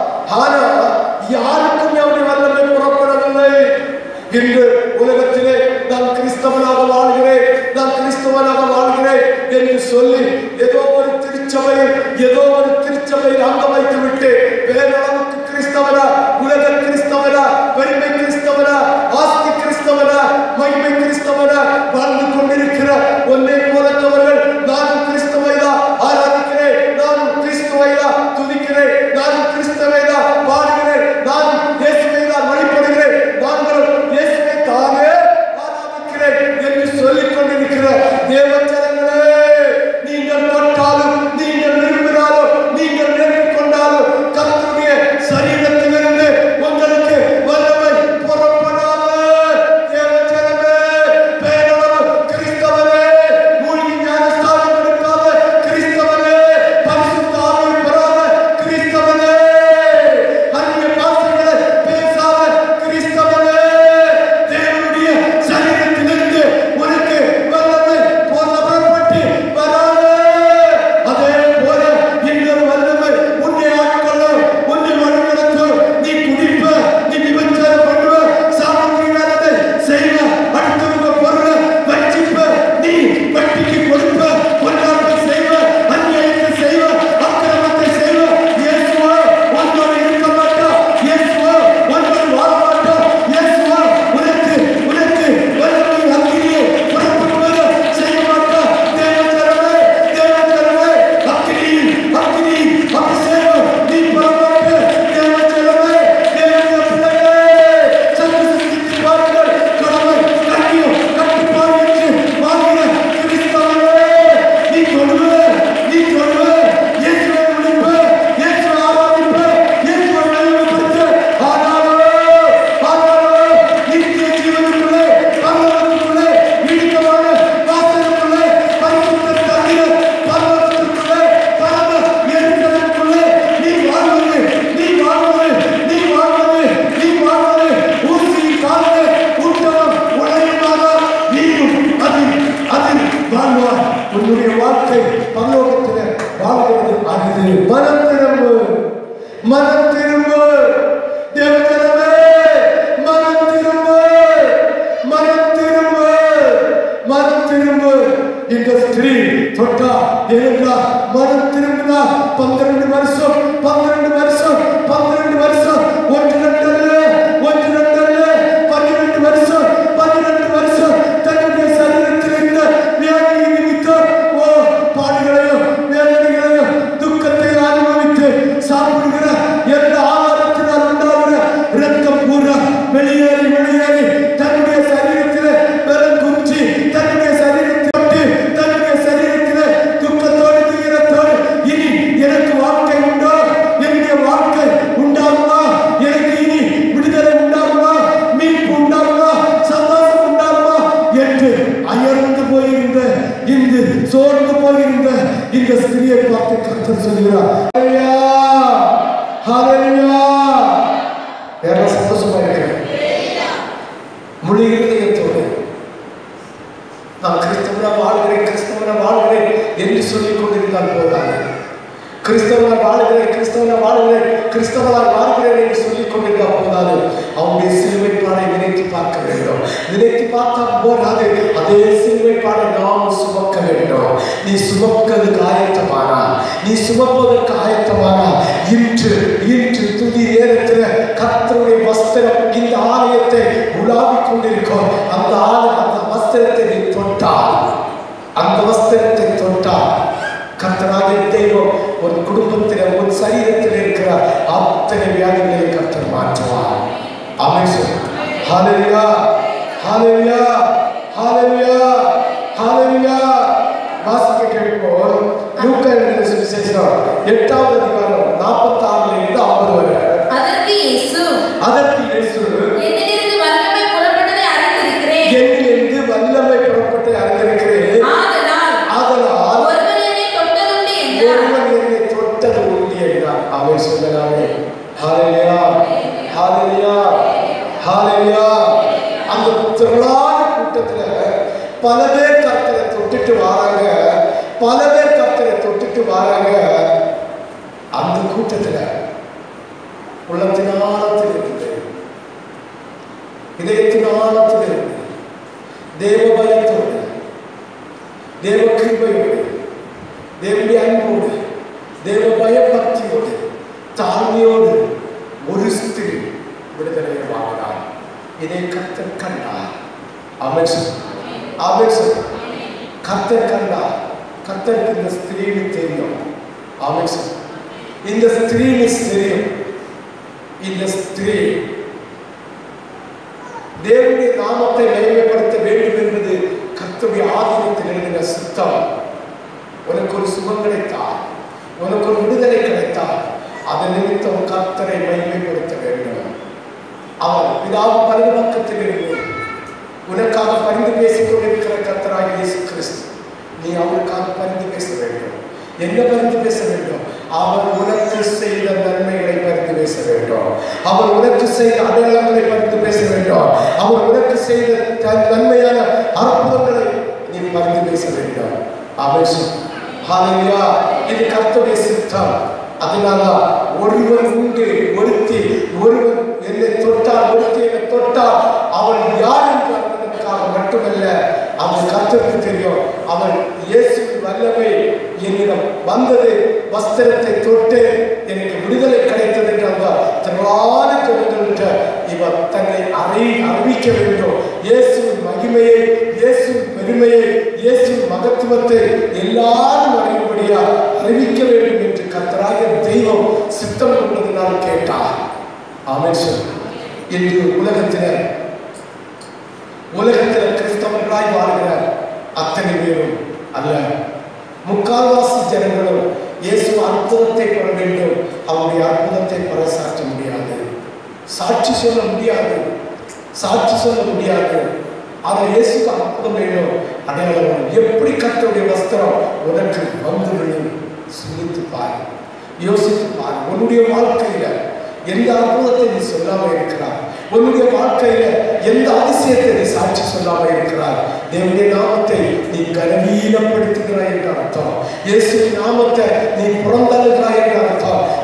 ஆனா யாருக்கும் அவருடைய வல்லமை புறப்படவில்லை இன்று உலகத்திலே நான் கிறிஸ்தவனாக வாழ்கிறேன் நான் கிறிஸ்தவனாக வாழ்கிறேன் என்று சொல்லி ஏதோ ஒரு திருச்சபையில் ஏதோ ஒரு திருச்சபையில் அங்க வைத்து விட்டு பேரளவுக்கு கிறிஸ்தவனா உலக கிறிஸ்தவனா பெருமை கிறிஸ்தவனா ஆஸ்தி கிறிஸ்தவனா மகிமை கிறிஸ்தவனா வாழ்ந்து கொண்டிருக்கிற ஒன்னே போலத்தவர்கள் நானும் கிறிஸ்தவைதா ஆராதிக்கிறேன் நானும் கிறிஸ்துவைதா துதிக்கிறேன் நானும் கிறிஸ்தவைதா பாடுகிறேன் நானும் இயேசுவைதா வழிபடுகிறேன் நாங்களும் இயேசுவை தானே ஆராதிக்கிறேன் என்று சொல்லிக் கொண்டிருக்கிற தேவச்சரங்களே நீங்கள் தொட்டாலும் நீங்கள் விரும்பினாலும் நீங்கள் நினைத்துக் கொண்ட மனம் திரும்பு தேவஜனமே மனம் திரும்பு மனம் திரும்பு மனம் திரும்பு இந்த ஸ்திரீ தொட்டா எழுந்தா மனம் திரும்பினா பன்னிரண்டு வருஷம் பன்னிரண்டு வருஷம் பன்னிரண்டு வருஷம் ஒன்று ரெண்டு அல்ல, ஒன்று ரெண்டு அல்ல, பன்னிரண்டு வருஷம் பன்னிரண்டு வருஷம் தன்னுடைய சரீரத்தில் இருந்த வியாதியை நிமித்தம் ஓ பாடுகளையும் வேதனைகளையும் துக்கத்தையும் அனுபவித்து சாப்பிடுகிற எந்த ஆகாரத்தினால் உண்டாகிற இரத்தம் பூரா வெளியேறி வெளியேறி தன்னுடைய சரீரத்தில் பலம் குஞ்சி தன்னுடைய சரீரத்தை விட்டு தன்னுடைய சரீரத்தில் துக்கத்தோடு துயரத்தோடு இனி எனக்கு வாழ்க்கை உண்டோ என்னுடைய வாழ்க்கை உண்டாகுமா எனக்கு இனி விடுதலை உண்டாகுமா மீட்பு உண்டாகுமா சந்தோஷம் உண்டாகுமா என்று அயர்ந்து போயிருந்த இந்த சோர்ந்து போயிருந்த இந்த ஸ்திரியை பார்த்து கர்த்தர் சொல்கிறார் ஹalleluya ஹalleluya எவ்வளவு சந்தோஷமா இருக்கிறேன் முழு இருதயத்தோடு நான் கிறிஸ்தவனா வாழ்கிறேன் கிறிஸ்தவனா வாழ்கிறேன் என்று சொல்லிக் கொண்டிருந்தால் போதாது கிறிஸ்தவனா வாழ்கிறேன் கிறிஸ்தவனா வாழ்கிறேன் கிறிஸ்தவனாய் வாழ்கிறேன் என்று சொல்லிக் கொண்டிருந்தால் போதாது அவனுடைய சிலுவை பாடை நினைத்து பார்க்க வேண்டும் நினைத்து பார்த்தால் போதாது அதே சிலுவை பாடை நாம் சுமக்க வேண்டும் நீ சுமக்கிறது ஆயத்தமானா நீ சுமப்பதற்கு ஆயத்தமானா இன்று இன்று துதி நேரத்தில் கர்த்தருடைய வஸ்திரம் இந்த ஆலயத்தை உலாவிக் கொண்டிருக்கும் அந்த ஆலய அந்த வஸ்திரத்தை நீ தொட்டால் அந்த வஸ்திரத்தை தொட்டால் கர்த்தராகிய தெய்வம் ஒரு குடும்பத்தில் ஒரு சரீரத்தில் இருக்கிற அத்தனை வியாதிகளை கர்த்தர் மாற்றுவார் அமைச்சர் ஹalleluya ஹalleluya ஹalleluya ஹalleluya வாசிக்க கேட்போம் லூக்கா எழுதின சுவிசேஷம் எட்டாவது அதிகாரம் நாற்பத்தாறுல இருந்து ஐம்பது வரை அதற்கு இயேசு அதற்கு இயேசு என்னிலிருந்து வல்லமை புறப்பட்டதை அறிந்திருக்கிறேன் என்னிலிருந்து வல்லமை புறப்பட்டு அறிந்திருக்கிறேன் ஆதலால் ஆதலால் ஒருவர் என்னை தொட்டதுண்டு என்றார் ஒருவன் என்னை தொட்டது உண்டு என்றார் அவன் சொல்லலாமே ஹalleluya ஹalleluya ஹalleluya அந்த திரளான கூட்டத்துல பல பேர் கர்த்தரை தொட்டுட்டு வராங்க பல பேர் கர்த்தரை தொட்டுட்டு வராங்க அந்த கூட்டத்துல உள்ளத்தின் ஆழத்தில் இருக்குது இதயத்தின் ஆழத்தில் இருக்குது தேவ பயத்தோடு தேவ கிருபையோடு தேவனுடைய அன்போடு தேவ பயபக்தியோடு தாழ்மையோடு ஒரு ஸ்திரீ விடுதலை வாங்கினார் இதை கர்த்தர் கண்டார் அமைச்சர் அமைச்சர் கர்த்தர் கண்டார் கர்த்தருக்கு இந்த ஸ்திரீனு தெரியும் அமைச்சர் இந்த ஸ்திரீனு தெரியும் இந்த ஸ்திரீ தேவனுடைய நாமத்தை மகிமைப்படுத்த வேண்டும் என்பது கர்த்தருடைய ஆதினத்தில் எழுதின சித்தம் உனக்கு ஒரு சுகம் கிடைத்தால் உனக்கு ஒரு விடுதலை கிடைத்தால் அதன் நிமித்தம் கர்த்தரை மகிமைப்படுத்த வேண்டும் அவர் பிதாவு பரிந்து பக்கத்தில் இருந்து உனக்காக பரிந்து பேசிக் கொண்டிருக்கிற கர்த்தராக இயேசு கிறிஸ்து நீ அவருக்காக பரிந்து பேச வேண்டும் என்ன பரிந்து பேச வேண்டும் அவர் உனக்கு செய்த நன்மைகளை பரிந்து பேச வேண்டும் அவர் உனக்கு செய்த அடையாளங்களை பரிந்து பேச வேண்டும் அவர் உனக்கு செய்த த- நன்மையான அற்புதங்களை நீ பரிந்து பேச வேண்டும் அவர் ஹalleluya இது கர்த்தருடைய சித்தம் அதனால ஒருவன் உண்டு ஒருத்தி ஒருவன் என்னை தொட்டால் ஒருத்தி என்னை தொட்டால் அவள் யார் என்று அறிவதற்காக மட்டுமல்ல அவன் கர்த்தருக்கு தெரியும் அவன் இயேசுவின் வல்லமை என்னிடம் வந்தது வஸ்திரத்தை தொட்டு எனக்கு விடுதலை கிடைத்தது என்று அந்த திரளான ஜனங்கள்கிட்ட இவர் தன்னை அறி அறிவிக்க வேண்டும் இயேசுவின் மகிமையை இயேசுவின் பெருமையை இயேசுவின் மகத்துவத்தை எல்லாரும் அறியும்படியா அறிவிக்க வேண்டும் என்று கர்த்தராகிய தெய்வம் சித்தம் கொண்டதினால் கேட்டார் ஆமென் சார் இன்று உலகத்தில் உலகத்தில் கிறிஸ்தவர்களாய் வாழ்கிற அத்தனை பேரும் அல்ல முக்கால்வாசி ஜனங்களும் இயேசு அற்புதத்தை பெற வேண்டும் அவருடைய அற்புதத்தை பறைசாற்ற முடியாது சாட்சி சொல்ல முடியாது சாட்சி சொல்ல முடியாது ஆனால் இயேசுக்கு அற்புதம் வேணும் அடையாளம் வேணும். எப்படி கர்த்தருடைய வஸ்திரம் உனக்கு வந்து விழும் சிந்தித்து பார் யோசித்து பார் உன்னுடைய வாழ்க்கையில எந்த அற்புதத்தை நீ சொல்லாம இருக்கிறார் உன்னுடைய வாழ்க்கையில எந்த அதிசயத்தை நீ சாட்சி சொல்லாம இருக்கிறார் தேவனுடைய நாமத்தை நீ கனவீனப்படுத்துகிறாய் என்ற அர்த்தம் இயேசுவின் நாமத்தை நீ புறந்தள்ளுகிறாய் என்ற அர்த்தம்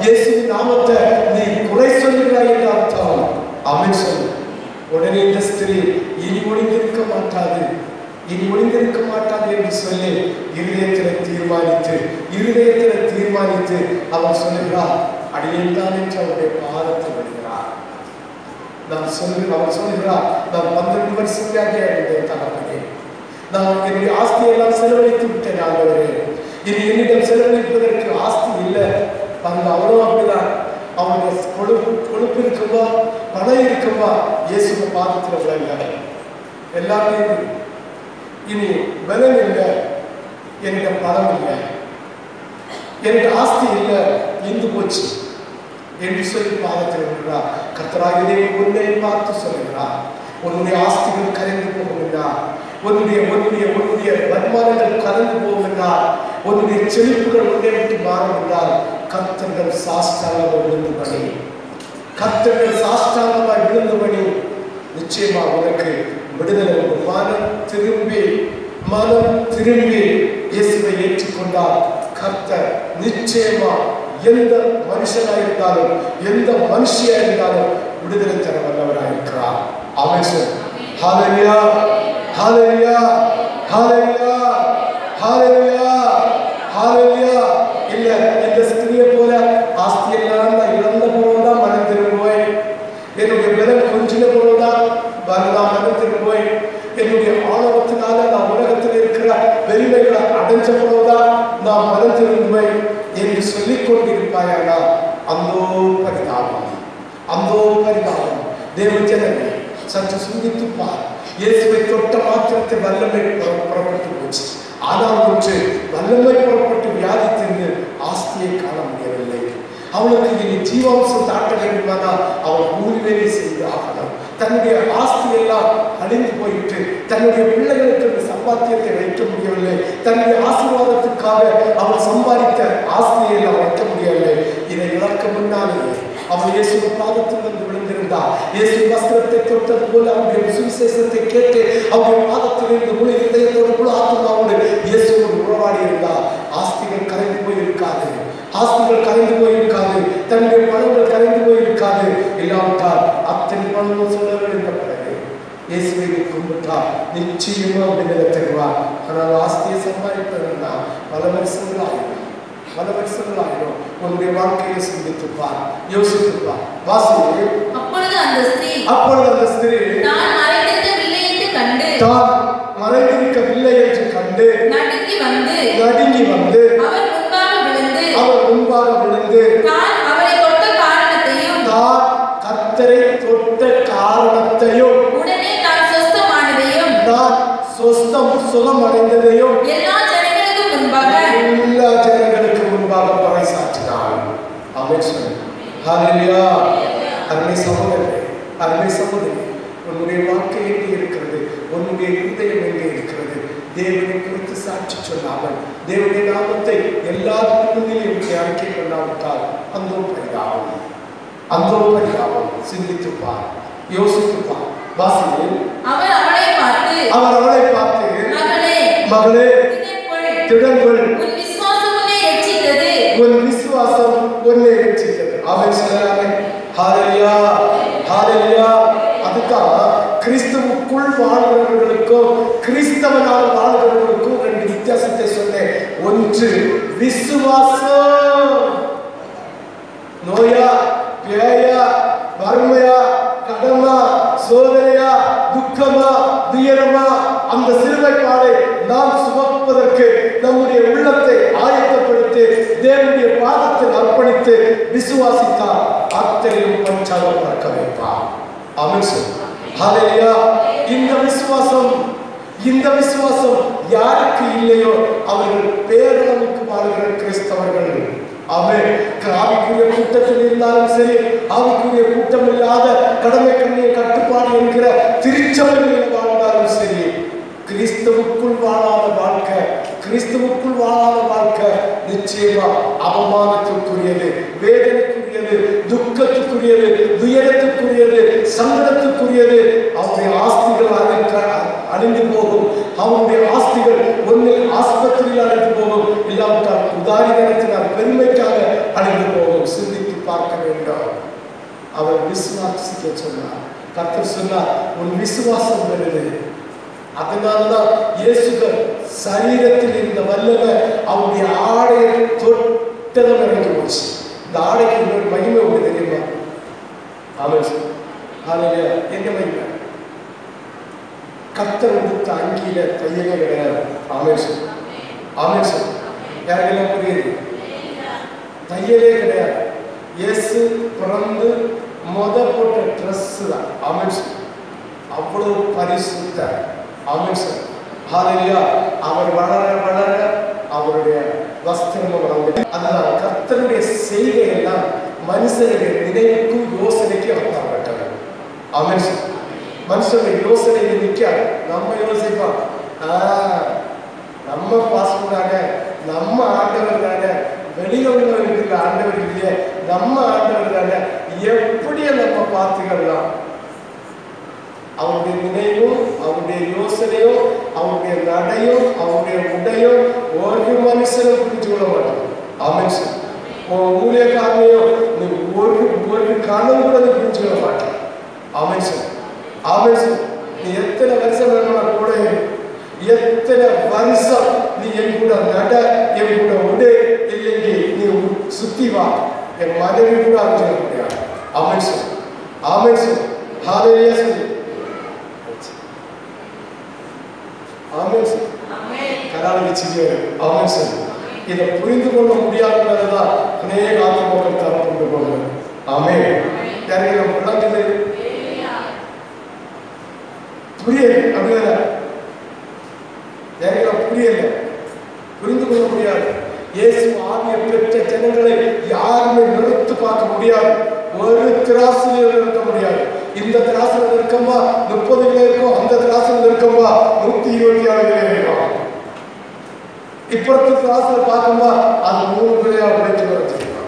இயேசுவின் நாமத்தை நீ குறை சொல்லுகிறாய் என்று அர்த்தம் அவன் சொல்லு உடனே இந்த ஸ்திரீ இனி ஒளிந்திருக்க மாட்டாது இனி ஒளிந்திருக்க மாட்டாது என்று சொல்லி இருதயத்தில் தீர்மானித்து இருதயத்தில் தீர்மானித்து அவன் சொல்லுகிறார் அடியேன்தான் என்று அவருடைய பாதத்தை விடுகிறார் நான் சொல்லுகிறேன் அவன் சொல்லுகிறார் நான் பன்னிரண்டு வருஷம் வியாதியா இருந்தேன் தகப்பனே நான் என்னுடைய ஆஸ்தியெல்லாம் செலவழித்து விட்டேன் ஆண்டவரே இனி என்னிடம் செலவழிப்பதற்கு ஆஸ்தி இல்லை பாருங்க அவனும் அப்படிதான் அவனுடைய கொழுப்பு கொழுப்பு இருக்குமா பணம் இருக்குமா இயேசுவை பாதத்தில் விளங்க எல்லாமே இருக்கு. இனி பலன் இல்லை என்னிடம் பணம் இல்லை எனக்கு ஆஸ்தி இல்லை இந்து போச்சு என்று சொல்லி பாதத்தில் விடுகிறார் கர்த்தராகியதே உன்னை பார்த்து சொல்லுகிறார் உன்னுடைய ஆஸ்திகள் கரைந்து போகும் என்றார் உன்னுடைய உன்னுடைய உன்னுடைய வருமானங்கள் கலந்து போகும் என்றார் உன்னுடைய செழிப்புகள் உன்னை விட்டு மாறும் என்றால் கர்த்தர்கள் சாஸ்தாங்க விழுந்துபடி கர்த்தர்கள் சாஸ்தாங்கமாய் விழுந்துபடி நிச்சயமா உனக்கு விடுதலை உண்டு. மனம் திரும்பி மனம் திரும்பி இயேசுவை ஏற்றுக்கொண்டால் கர்த்தர் நிச்சயமா எந்த மனுஷனா இருந்தாலும் எந்த மனுஷியா இருந்தாலும் விடுதலை தர வல்லவராக இருக்கிறார் ஆமென் சார் ஹalleluya ஹalleluya ஹalleluya ஹalleluya ஹalleluya இல்ல இந்த ஸ்திரியை போல ஆஸ்தி எல்லாம் நான் இழந்த போதுதான் மனம் திரும்புவேன் என்னுடைய பலன் கொஞ்சின போதுதான் நான் மனம் திரும்புவேன் என்னுடைய ஆணவத்தினால நான் உலகத்தில் இருக்கிற வெறுமைகளை அடைஞ்ச போதுதான் நான் மனம் திரும்புவேன் என்று சொல்லிக் கொண்டிருப்பாயானா அந்தோ பரிதாபம் அந்தோ பரிதாபம் தேவ ஜனமே சற்று சிந்தித்து பார் இயேசுவை தொட்ட மாத்திரத்தை வல்லமை புற- புறப்பட்டு போச்சு ஆனால் ஒன்று வல்லமை புறப்பட்டு வியாதி தின்று ஆஸ்தியை காண முடியவில்லை அவனுக்கு இனி ஜீவாம்சம் தாட்ட வேண்டுமானால் அவன் கூலி வேலை செய்து ஆகணும் தன்னுடைய ஆஸ்தி எல்லாம் அழிந்து போயிட்டு தன்னுடைய பிள்ளைகளுக்கு அந்த சம்பாத்தியத்தை வைக்க முடியவில்லை தன்னுடைய ஆசீர்வாதத்துக்காக அவன் சம்பாதித்த ஆஸ்தியை எல்லாம் வைக்க முடியவில்லை இதை இழக்க முன்னாலேயே அவன் இயேசு பாதத்தில் வந்து விழுந்திருந்தார் இயேசு வஸ்திரத்தை தொட்டது போல அவருடைய சுவிசேஷத்தை கேட்டு அவருடைய பாதத்தில் இருந்து முழு இதயத்தோடு முழு ஆத்மாவோடு இயேசுவோடு உறவாடி இருந்தார் ஆஸ்திகள் கரைந்து போயிருக்காது ஆஸ்திகள் கரைந்து போயிருக்காது தன்னுடைய பணங்கள் கரைந்து போயிருக்காது இல்லாவிட்டால் அத்தனை பணமும் செலவழிந்த பிறகு இயேசுவை நீ கும்பிட்டால் நிச்சயமா விடுதலை தருவார் ஆனால் ஆஸ்தியை சம்பாதிப்பதுன்னா பல வருஷங்கள் ஆகும் பல வருஷங்கள் ஆகிடும் உன்னுடைய வாழ்க்கையை சிந்தித்துப்பார் யோசித்துப்பார் வாசி அப்பொழுது அந்த ஸ்திரீ அப்பொழுது அந்த ஸ்திரீ நான் மறைந்திருக்கவில்லை என்று கண்டு தான் மறைந்திருக்கவில்லை என்று கண்டு நடுங்கி வந்து நடுங்கி வந்து அவர் முன்பாக விழுந்து அவர் முன்பாக விழுந்து தான் அவரை தொட்ட காரணத்தையும் தான் கர்த்தரை தொட்ட காரணத்தையும் உடனே தான் சொஸ்தமானதையும் நான் சொஸ்தம் சுகம் அடைந்ததையும் எல்லா ஜனங்களுக்கும் முன்பாக எல்லா ஜனங்களுக்கு முன்பாக பறைசாற்றினார் ஆமென் சொல்லு ஹalleluya அருமை சகோதரரே அருமை சகோதரி உன்னுடைய வாழ்க்கை எங்கே இருக்கிறது உன்னுடைய இருதயம் எங்கே இருக்கிறது தேவனை குறித்து சாட்சி சொல்லாமல் தேவனுடைய நாமத்தை எல்லா முன்னிலையும் நீ அறிக்கை பண்ணாவிட்டால் அந்தோ பரிதாபம் அந்தோ பரிதாபம் சிந்தித்துப்பார் யோசித்துப்பார் வாசியில் அவர் அவளை பார்த்து அவர் அவளை பார்த்து மகளே மகளே திடன்கொள். திடங்கொள் உன் விசுவாசம் உன்னை ரட்சித்தது உன் விசுவாசம் உன்னை ரட்சித்தது அவன் சொல்லலாமே ஹalleluya ஹalleluya அதுதான் கிறிஸ்துவுக்குள் வாழ்கிறவர்களுக்கும் கிறிஸ்தவனாக வாழ்கிறவர்களுக்கும் ரெண்டு வித்தியாசத்தை சொன்னேன் ஒன்று விசுவாசம் நோயா பேயா வறுமையா கடமா சோதனையா துக்கமா துயரமா அந்த சிறுமைப்பாடை நாம் சுமப்பதற்கு நம்முடைய உள்ளத்தை ஆயத்தப்படுத்தி தேவனுடைய பாதத்தில் அர்ப்பணித்து விசுவாசித்தால் அத்தனையும் பஞ்சாக பறக்க வைப்பார் அமீன் சொல் ஹalleluya இந்த விசுவாசம் இந்த விசுவாசம் யாருக்கு இல்லையோ அவர்கள் பேரளவுக்கு வாழ்கிற கிறிஸ்தவர்கள் அவன் ஆவிக்குரிய கூட்டத்தில் இருந்தாலும் சரி ஆவிக்குரிய கூட்டம் இல்லாத கடமை கண்ணிய கட்டுப்பாடு என்கிற திருச்சபைகளில் வாழ்ந்தாலும் சரி கிறிஸ்துவுக்குள் வாழாத வாழ்க்கை கிறிஸ்துவுக்குள் வாழாத வாழ்க்கை நிச்சயமா அவமானத்துக்குரியது வேதனைக்குரியது துக்கத்துக்குரியது துயரத்துக்குரியது சங்கடத்துக்குரியது அவருடைய ஆஸ்திகள் அழிக்க அழிந்து போகும் அவருடைய ஆஸ்திகள் ஒன்றில் ஆஸ்பத்திரியில் அழிந்து போகும் இல்லாவிட்டால் உதாரணத்தினால் பெருமைக்காக அழிந்து போகும் சிந்தி வேண்டும் அவர் விசுவாசிக்க சொன்னார் கர்த்தர் சொன்னார் உன் விசுவாசம் வருது அதனாலதான் இயேசுகள் சரீரத்தில் இருந்த வல்லமை அவருடைய ஆடையை தொட்டதும் இறங்கி போச்சு இந்த ஆடைக்கு இன்னொரு மகிமை உண்டு தெரியுமா ஆமாம் சார் ஹalleluya என்ன மகிமை கர்த்தர் கொடுத்த அங்கியில தையலே கிடையாது ஆமென் சார் ஆமென் சார் யாருக்கெல்லாம் புரியுது தையலே கிடையாது இயேசு பிறந்து முத போட்ட ட்ரெஸ் தான் ஆமென் சார் அவ்வளவு பரிசுத்த ஆமென் சார் ஹalleluya அவர் வளர வளர அவருடைய வஸ்திரம் வளர்ந்து அதனால் கர்த்தருடைய செய்கை எல்லாம் மனுஷனுடைய நினைவுக்கும் யோசனைக்கும் அப்பாற்பட்டது ஆமென் சார் மனுஷனுடைய யோசனையில் நிற்காது நம்ம யோசிப்போம் ஆ நம்ம பாஸ்போர்ட்டாக நம்ம ஆண்டவர் தானே வெளியில உள்ளவருக்கு ஆண்டவர் இல்லையே நம்ம ஆண்டவர் தானே எப்படியே நம்ம பார்த்துக்கலாம் அவருடைய நினைவும் அவருடைய யோசனையும் அவருடைய நடையும் அவருடைய உடையும் ஒரு மனுஷனும் புரிஞ்சு கொள்ள மாட்டான் ஆமென் சார் உன் ஊழியக்காரனையும் நீ ஒரு ஒரு கணம் கூட நீ புரிஞ்சு கொள்ள மாட்டான் ஆமென் சார் ஆமென் சார் நீ எத்தனை வருஷம் வேணும்னா கூட இரு. எத்தனை வருஷம் நீ என் கூட நட என் கூட உடு இல்லைங்க நீ சுத்தி வா என் மனைவி கூட அறிஞ்சிட முடியாது ஆமென் சார் ஆமென் சார் ஹalleluya சொல்லு ஆமென் சார் கராளி வச்சுக்கே ஆமென் சார் இதை புரிந்து கொள்ள முடியாததுதான் அநேக ஆத்மக்கள் தரம் கொண்டு போகிறது ஆமென் யாருக்கு நம்ம விளங்குது புரியல அப்படிதானே எனக்கு நான் புரியல புரிந்து கொள்ள முடியாது இயேசு ஆவியை பெற்ற ஜனங்களை யாருமே நிறுத்து பார்க்க முடியாது ஒரு திராசில நிறுத்த முடியாது இந்த திராசில நிற்கமா முப்பது கிலோ இருக்கும் அந்த திராசில நிற்கமா நூத்தி இருபத்தி ஆறு கிலோ இருக்கும் இப்பத்து திராசில பார்க்கமா அது மூணு கிலோ உடைச்சு வச்சிருக்கோம்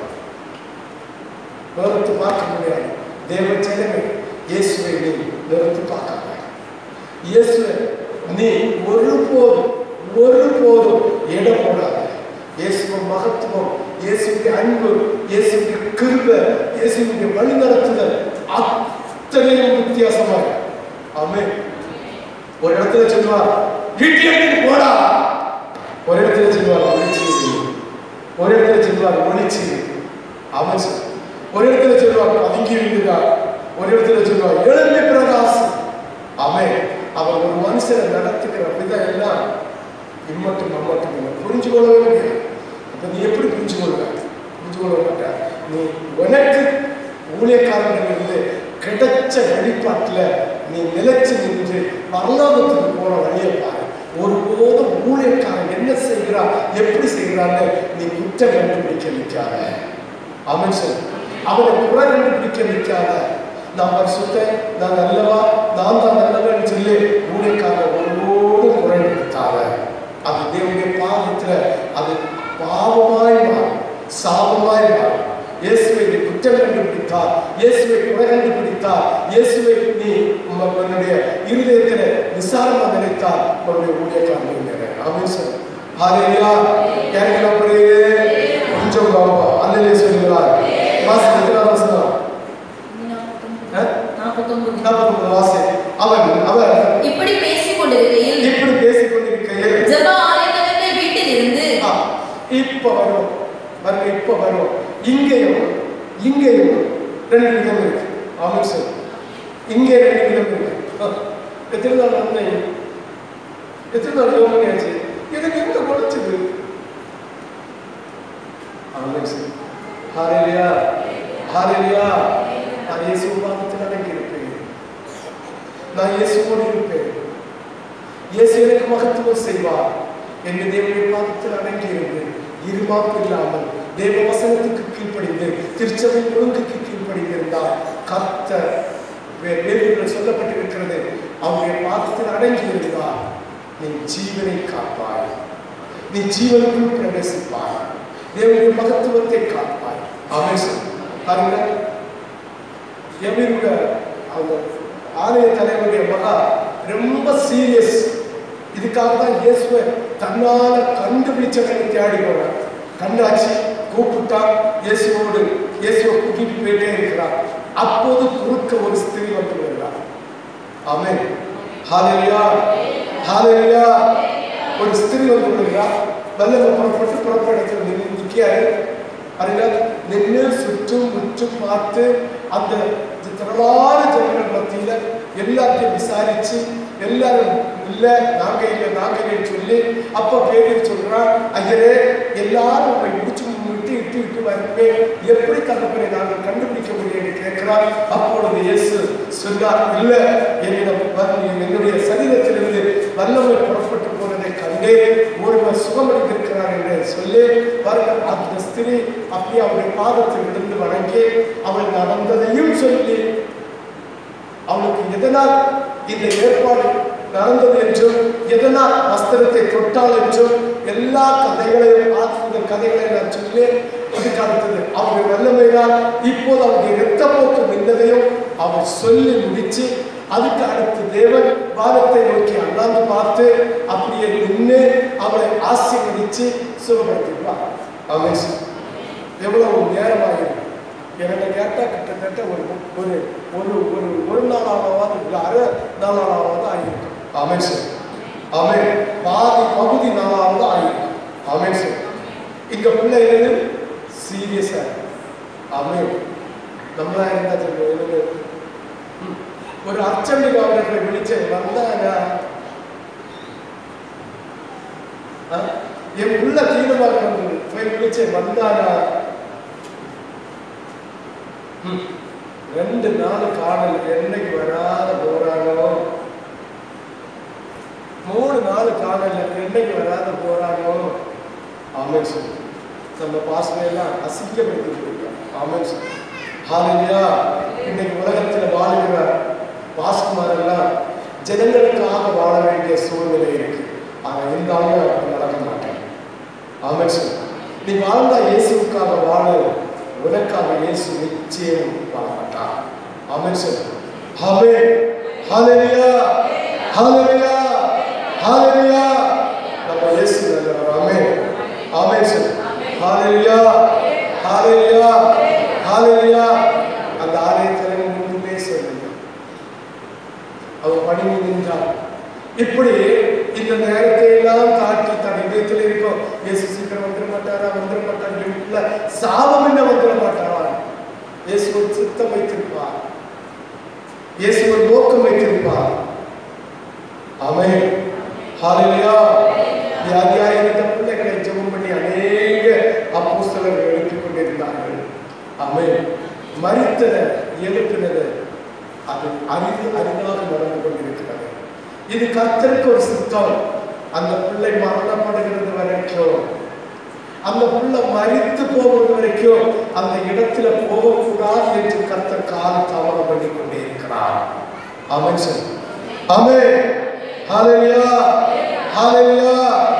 நிறுத்து பார்க்க முடியாது தேவ ஜனமே இயேசுவை நீ நிறுத்து பார்க்காம இயேசுவை நீ ஒருபோதும் ஒருபோதும் இடம் போடாத இயேசுவின் மகத்துவம் இயேசுடைய அன்பு இயேசுடைய கிருபை இயேசுடைய வழிநடத்துதல் அத்தனையும் வித்தியாசமா இருக்கு ஆமென் ஒரு இடத்துல சொல்லுவார் வீட்டில் போடா ஒரு இடத்துல சொல்லுவார் ஒளிச்சு ஒரு இடத்துல சொல்லுவார் ஒளிச்சு அவன் சொல். ஒரு இடத்துல சொல்லுவார் பதுங்கி இருந்துடா ஒரு இடத்துல சொல்லுவார் எழுமை பிரகாசம் அவன் அவன் ஒரு மனுஷனை நடத்துகிற விதம் எல்லாம் இம்மட்டும் அம்மட்டும் இல்லை புரிஞ்சு கொள்ளவே முடியாது அப்ப நீ எப்படி புரிஞ்சு கொள்வ புரிஞ்சு கொள்ள மாட்ட நீ உனக்கு ஊழியக்காரர்கள் இருந்து கிடைச்ச வெளிப்பாட்டுல நீ நிலைச்சு நின்று பரலோகத்துக்கு போற வழியை பாரு ஒருபோதும் ஊழியக்காரன் என்ன செய்கிறான் எப்படி செய்கிறான்னு நீ குற்றம் கண்டுபிடிக்க நிற்காத அவன் சொல் அவனை குறை கண்டுபிடிக்க நிற்காத நான் பரிசுத்தன் நான் நல்லவா நான் தான் நல்லவன் சொல்லி ஊழியக்காரன் ஒருபோதும் குறை நிறுத்தாத அது தேவனுடைய பாவத்துல அது பாவமாய் மாறும் சாபமாய் மாறும் இயேசுவை நீ குற்றம் கண்டுபிடித்தார் இயேசுவை குறை கண்டுபிடித்தார் இயேசுவை நீ உம்ம- உன்னுடைய இருதயத்தில் விசாரமா நினைத்தார் உன்னுடைய ஊழியக்காரன் அவன் சொல் ஹalleluya யாருக்கு புரியுது கொஞ்சம் பாப்பா அல்லேலூயா சொல்லுகிறார் வாசி எத்தனை வசனம் ஆ? நாற்பத்தொன்பது நாற்பத்தொன்பது வாசி அவன் அவன் இப்படி பேசிக் கொண்டிருக்கையில் இப்படி பேசிக் கொண்டிருக்கையில் ஜெப ஆலயத்திலிருந்து வீட்டில் இருந்து ஆ, இப்ப வரும் பாருங்க இப்ப வரும் இங்கேயும் இங்கேயும் ரெண்டு விதம் இருக்கு ஆமாம் சார் இங்கே ரெண்டு விதம் இருக்கு ஆ, எத்தனை நாள் வந்தேன் எத்தனை நாள் ஜோம் பண்ணியாச்சு எனக்கு எங்க குறைச்சது ஆமாம் சார் ஹாரேலியா ஹாரேலியா நான் இயேசு பாதத்தில் அடங்கி இருப்பேன் நான் இயேசுவோடு இருப்பேன் இயேசு எனக்கு மகத்துவம் செய்வார் என்று தேவனுடைய பாதத்தில் அடங்கி இருந்து இருமாப்பு இல்லாமல் தேவ வசனத்துக்கு கீழ்ப்படிந்து திருச்சபை ஒழுங்குக்கு கீழ்ப்படிந்திருந்தால் கர்த்தர் வே- வேதத்தில் சொல்லப்பட்டிருக்கிறது அவருடைய பாதத்தில் அடங்கி இருந்தால் நீ ஜீவனை காப்பாய் நீ ஜீவனுக்குள் பிரவேசிப்பாய் தேவனுடைய மகத்துவத்தை காப்பாய் அவன் பாருங்க எவ்வளவு அந்த ஆலய தலைவருடைய மகா ரொம்ப சீரியஸ் இதுக்காக தான் இயேசுவை தன்னால கண்டுபிடிச்சவனை தேடி போனார் கண்டாச்சு கூப்பிட்டான் இயேசுவோடு இயேசுவை கூட்டிட்டு போயிட்டே இருக்கிறார் அப்போது குறுக்க ஒரு ஸ்திரீ வந்து வருகிறார் ஆமென் ஹalleluya ஹalleluya ஒரு ஸ்திரீ வந்து வருகிறார் வல்லமை புறப்பட்டு புறப்படத்தில் நின்று நிற்கிறாரு அறிஞர் நின்று சுற்றும் முற்றும் பார்த்து அந்த திரளான ஜனங்கள் மத்தியில எல்லாத்தையும் விசாரிச்சு எல்லாரும் இல்ல நாங்க இல்ல நாங்க இல்லைன்னு சொல்லி அப்ப பேர் சொல்றான் ஐயரே எல்லாரும் உங்களை முடிச்சு விட்டு இட்டு விட்டு வருமே எப்படி தகப்பனை நாங்கள் கண்டுபிடிக்க முடியும் என்று கேட்கிறார் அப்பொழுது இயேசு சொன்னார் இல்ல என்னிடம் வந்து என்னுடைய சரீரத்திலிருந்து வல்லமை புறப்பட்டு போனதை கண்டே ஒருவர் சுகமடைந்திருக்கிறார் என்று சொல்லி பாருங்கள் அந்த ஸ்திரீ அப்படியே அவருடைய பாதத்தில் விழுந்து வணங்கி அவள் நடந்ததையும் சொல்லி அவளுக்கு எதனால் இந்த ஏற்பாடு நடந்தது என்றும் எதனால் வஸ்திரத்தை தொட்டாள் என்றும் எல்லா கதைகளையும் ஆத்மீக கதைகளை நான் சொல்லி இதுக்கு அடுத்தது அவருடைய வல்லமையினால் இப்போது அவருடைய இரத்த போக்கு நின்றதையும் அவர் சொல்லி முடிச்சு அதுக்கு அடுத்து தேவன் வானத்தை நோக்கி அண்ணாந்து பார்த்து அப்படியே நின்று அவளை ஆசீர்வதிச்சு சுகப்படுத்திப்பார் அவன் எவ்வளவு நேரமாகிறது என்கிட்ட கேட்டால் கிட்டத்தட்ட ஒரு ஒரு ஒரு ஒரு ஒரு நாளாவது இல்லை அரை நாளாவது ஆகியிருக்கும் ஆமென் சார் ஆமென் பாதி பகுதி நாளாவது ஆகியிருக்கும் ஆமென் சார் இங்க பிள்ளைகள் சீரியஸா ஆமென் நம்மளா இருந்தா சொல்லுவோம் ஒரு அர்ச்சனை அவர்களை விழிச்சு வந்தாங்க ஆ? என் உள்ள தீவிரமாக போய் விழிச்சு வந்தானா ம். ரெண்டு நாள் காணல் என்னைக்கு வராத போறானோ மூணு நாள் காணல் என்னைக்கு வராத போறானோ ஆமென் சார் நம்ம பாசனை எல்லாம் அசிங்கப்படுத்தி போயிருக்கோம் ஆமென் சார் ஹாலியா இன்னைக்கு உலகத்தில் வாழுகிற பாஸ்குமார் எல்லாம் ஜனங்களுக்காக வாழ வேண்டிய சூழ்நிலை இருக்கு ஆனா இந்த ஆண்டு அப்படி நடக்க மாட்டேன் ஆமென் சார் நீ வாழ்ந்தா இயேசுவுக்காக வாழ உனக்காக இயேசு நிச்சயம் வாழ மாட்டார் ஆமென் சார் ஆமென் ஹalleluya ஹalleluya ஹalleluya நம்ம இயேசு நல்லவர் ஆமென் ஆமென் சார் ஹalleluya ஹalleluya ஹalleluya அந்த ஆலயத்தில் முன்பே சொல்லுங்க அவர் பணிவு நின்றார் இப்படி இந்த நேரத்தை எல்லாம் தாண்டி தன் இதயத்தில் இருக்கும் இயேசு சீக்கிரம் வந்துட மாட்டாரா வந்துட மாட்டார் இல்ல சாபம் என்ன வந்துட மாட்டாரா இயேசு ஒரு சித்தம் வைத்திருப்பார் இயேசு ஒரு நோக்கம் வைத்திருப்பார் ஆமென் ஹalleluya வியாதியாக இருந்த பிள்ளைகளை ஜெபம் பண்ணி அநேக அப்போஸ்தலர்கள் எழுப்பிக் கொண்டிருந்தார்கள் ஆமென் மரித்ததை எழுப்பினதை அது அரிது அரிதாக நடந்து கொண்டிருக்கிறது இது கர்த்தருக்கு ஒரு சித்தம் அந்த பிள்ளை மரணப்படுகிறது வரைக்கும் அந்த பிள்ளை மறித்து போவது வரைக்கும் அந்த இடத்துல போகக்கூடாது என்று கர்த்தர் கால தாமதம் பண்ணி கொண்டே இருக்கிறார் அவன் சொல் அமே ஹalleluya ஹalleluya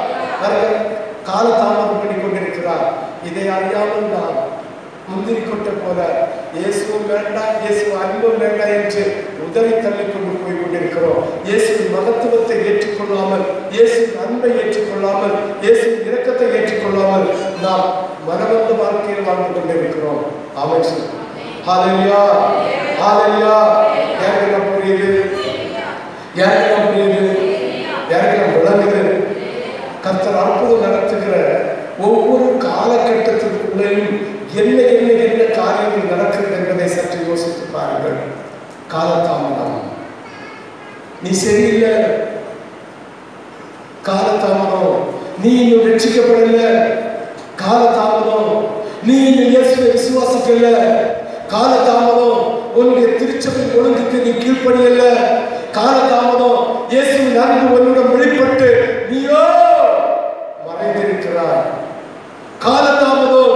கால தாமதம் பண்ணி கொண்டிருக்கிறார் இதை அறியாமல் நான் முந்திரி கொட்ட போல இயேசுவும் வேண்டாம் இயேசு அன்பும் வேண்டாம் என்று உதறி தள்ளி கொண்டு போய் கொண்டிருக்கிறோம் இயேசுவின் மகத்துவத்தை ஏற்றுக்கொள்ளாமல் இயேசுவின் அன்பை ஏற்றுக்கொள்ளாமல் இயேசுவின் இரக்கத்தை ஏற்றுக்கொள்ளாமல் நாம் மனவந்த வாழ்க்கையில் வாழ்ந்து கொண்டிருக்கிறோம் ஆமென் சார் ஹalleluya ஹalleluya யாருக்கெல்லாம் புரியுது யாருக்கெல்லாம் புரியுது யாருக்கெல்லாம் விளங்குது கர்த்தர் அற்புதம் நடத்துகிற ஒவ்வொரு காலகட்டத்திற்குள்ளேயும் என்ன என்ன என்ன காரியங்கள் நடக்கிறது என்பதை சற்று யோசித்து பாருங்கள் காலதாமதம் நீ சரியில்லை காலதாமதம் நீ இன்னும் ரட்சிக்கப்படல காலதாமதம் நீ இன்னும் இயேசுவை விசுவாசிக்கல காலதாமதம் உன்னுடைய திருச்சபை ஒழுங்குக்கு நீ கீழ்ப்படியல காலதாமதம் இயேசுவின் அன்பு உன்னிடம் வெளிப்பட்டு நீயோ மறைந்திருக்கிறாய் காலதாமதம்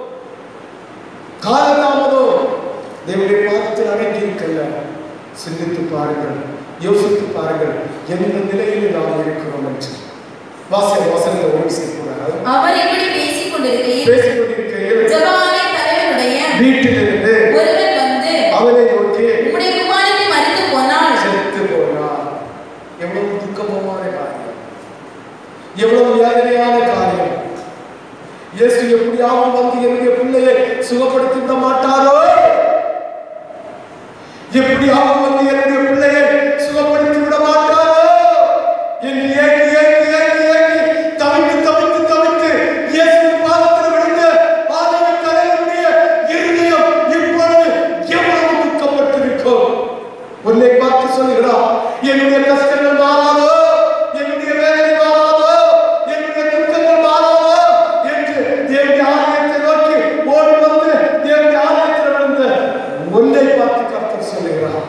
காலதாமதம் தேவனுடைய பாதத்தில் அடங்கி இருக்கல்ல சிந்தித்து பாருங்கள் யோசித்து பாருங்கள் எந்த நிலையில் நாம் இருக்கிறோம் என்று வாசக வசனத்தை ஒன்று செய்யக்கூடாது அவர் இப்படி பேசிக் கொண்டிருக்கையில் பேசிக் கொண்டிருக்கையில் ஜெபமாலை தலைவனுடைய வீட்டிலிருந்து ஒருவன் வந்து அவனை நோக்கி உம்முடைய குமாரனை மறித்து போனால் செத்து போனார் எவ்வளவு துக்கமான காரியம் எவ்வளவு வேதனையான காரியம் இயேசு எப்படியாவது வந்து என்னுடைய பிள்ளை பிள்ளையை சுகப்படுத்தி விட மாட்டாரோ எப்படியாவது வந்து என்னுடைய பிள்ளையை சுகப்படுத்தி விட மாட்டாரோ என்று ஏங்கி ஏங்கி ஏங்கி ஏங்கி தவித்து தவித்து தவித்து இயேசுவின் பாதத்தில் விழுந்த பாதக தலைவருடைய இருதயம் இப்பொழுது எவ்வளவு துக்கப்பட்டிருக்கும் உன்னை பார்த்து சொல்கிறார் என்னுடைய கஷ்டங்கள் மாறாதோ என்னுடைய வேதனை மாறாதோ என்னுடைய துக்கங்கள் மாறாதோ என்று தேவனுடைய ஆலயத்தை நோக்கி ஓடி வந்து தேவனுடைய ஆலயத்தில் விழுந்த உன்னை பார்த்து கர்த்தர் சொல்லுகிறார்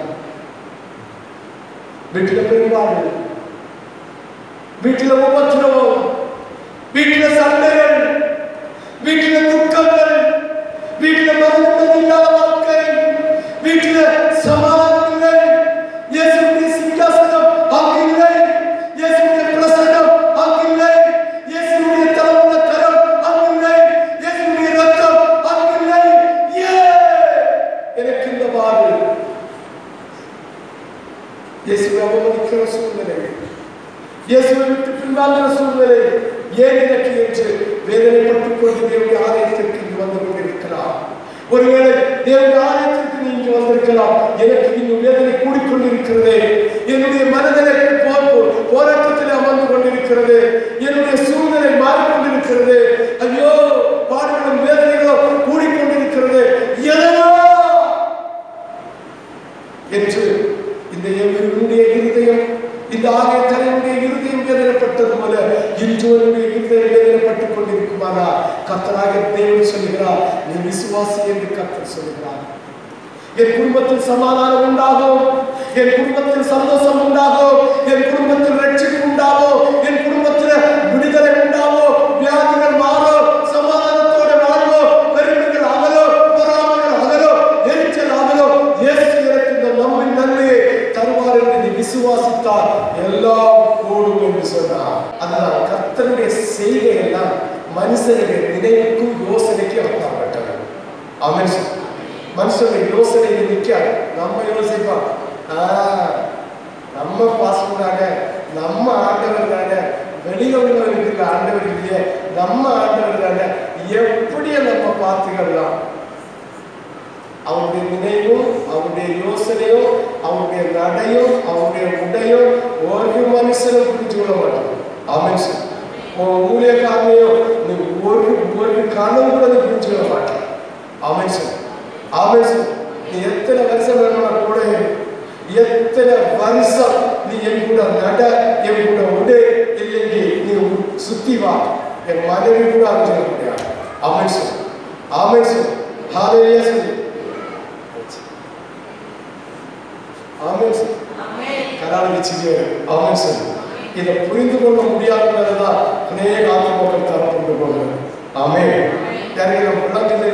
வீட்டில் பெரும்பாடு வீட்டில் உபத்திரவம் வீட்டில் சண்டைகள் வீட்டில் துக்கங்கள் வீட்டில் மருந்து இல்லாத வாழ்க்கை வீட்டில் சமாதானம் இல்லை இயேசுடைய சிங்காசனம் அங்கு இல்லை இயேசுடைய பிரசன்னம் அங்கு இல்லை இயேசுடைய தலைமுறை கரம் அங்கு இல்லை இயேசுடைய ரத்தம் அங்கு இல்லை ஏன் எனக்கு இந்த பாடு இயேசுவை அவமதிக்கிற சூழ்நிலை இயேசுவை விட்டு பின்வாங்கிற சூழ்நிலை ஏன் எனக்கு என்று வேதனைப்பட்டுக் கொண்டு தேவனுடைய ஆலயத்திற்கு இங்கு வந்து கொண்டிருக்கிறார் ஒருவேளை தேவனுடைய ஆலயத்திற்கு நீ இங்கு வந்திருக்கலாம் எனக்கு இங்கு வேதனை கூடிக்கொண்டிருக்கிறது என்னுடைய மனதிலே போ- போராட்டத்தில் அமர்ந்து கொண்டிருக்கிறது என்னுடைய சூழ்நிலை மாறிக்கொண்டிருக்கிறது ஐயோ பாடுகளும் வேதனைகளும் கூடிக்கொண்டிருக்கிறது எதனோ என்று இந்த என்னுடைய இருதயம் இந்த ஆகிய தலைவனுடைய இருதயம் வேதனைப்பட்டது போல இன்று என்னுடைய இருதயம் வேதனைப்பட்டுக் கொண்டிருக்குமானா கர்த்தராக தேவன் சொல்கிறார் நீ விசுவாசி என்று கர்த்தர் சொல்கிறார் என் குடும்பத்தில் சமாதானம் உண்டாகும் என் குடும்பத்தில் சந்தோஷம் உண்டாகும் என் குடும்பத்தில் ரட்சிப்பு உண்டாகும் என் குடும்பத்தில் விடுதலை உண்டாகும் வியாதிகள் மாறும் சமாதானத்தோட வாழ்வோம் பெருமைகள் அகலோ பொறாமைகள் அகலோ எரிச்சல் அகலோ இயேசு எனக்கு இந்த நம்பின் நன்மையை தருவார் என்று நீ விசுவாசித்தால் எல்லாம் கூடும் என்று சொன்னார் அதனால் கர்த்தருடைய செய்கை எல்லாம் மனுஷனுடைய நினைவுக்கும் யோசனைக்கும் அப்பாற்பட்டது ஆமென் சார். மனுஷனுடைய யோசனையில் நிற்காது நம்ம யோசிப்போம் ஆ, நம்ம பாஸ்போர்ட்டாக நம்ம ஆண்டவர் தானே வெளியில உள்ளவருக்கு ஆண்டவர் இல்லையே நம்ம ஆண்டவர் தானே எப்படியே நம்ம பார்த்துக்கலாம் அவருடைய நினைவும் அவருடைய யோசனையும் அவருடைய நடையும் அவருடைய உடையும் ஒரு மனுஷனும் புரிஞ்சு கொள்ள மாட்டான் ஆமென் சார் உன் ஊழியக்காரனையோ நீ ஒரு ஒரு கணம் கூட நீ புரிஞ்சு கொள்ள மாட்டான் ஆமென் சார் ஆமென் சார் நீ எத்தனை வருஷம் வேணும்னா கூட இரு. எத்தனை வருஷம் நீ என் கூட நட என் கூட உடு இல்லைங்க நீ சுத்தி வா என் மனைவி கூட அறிஞ்சிட முடியாது ஆமென் சார் ஆமென் சார் ஹalleluya சொல்லி ஆமென் சார் கராளி வச்சுக்கே ஆமென் சார் இதை புரிந்து கொள்ள முடியாததுதான் அநேக ஆத்மக்கள் தரம் கொண்டு போகிறது ஆமென் யாருக்கு நம்ம விளங்குது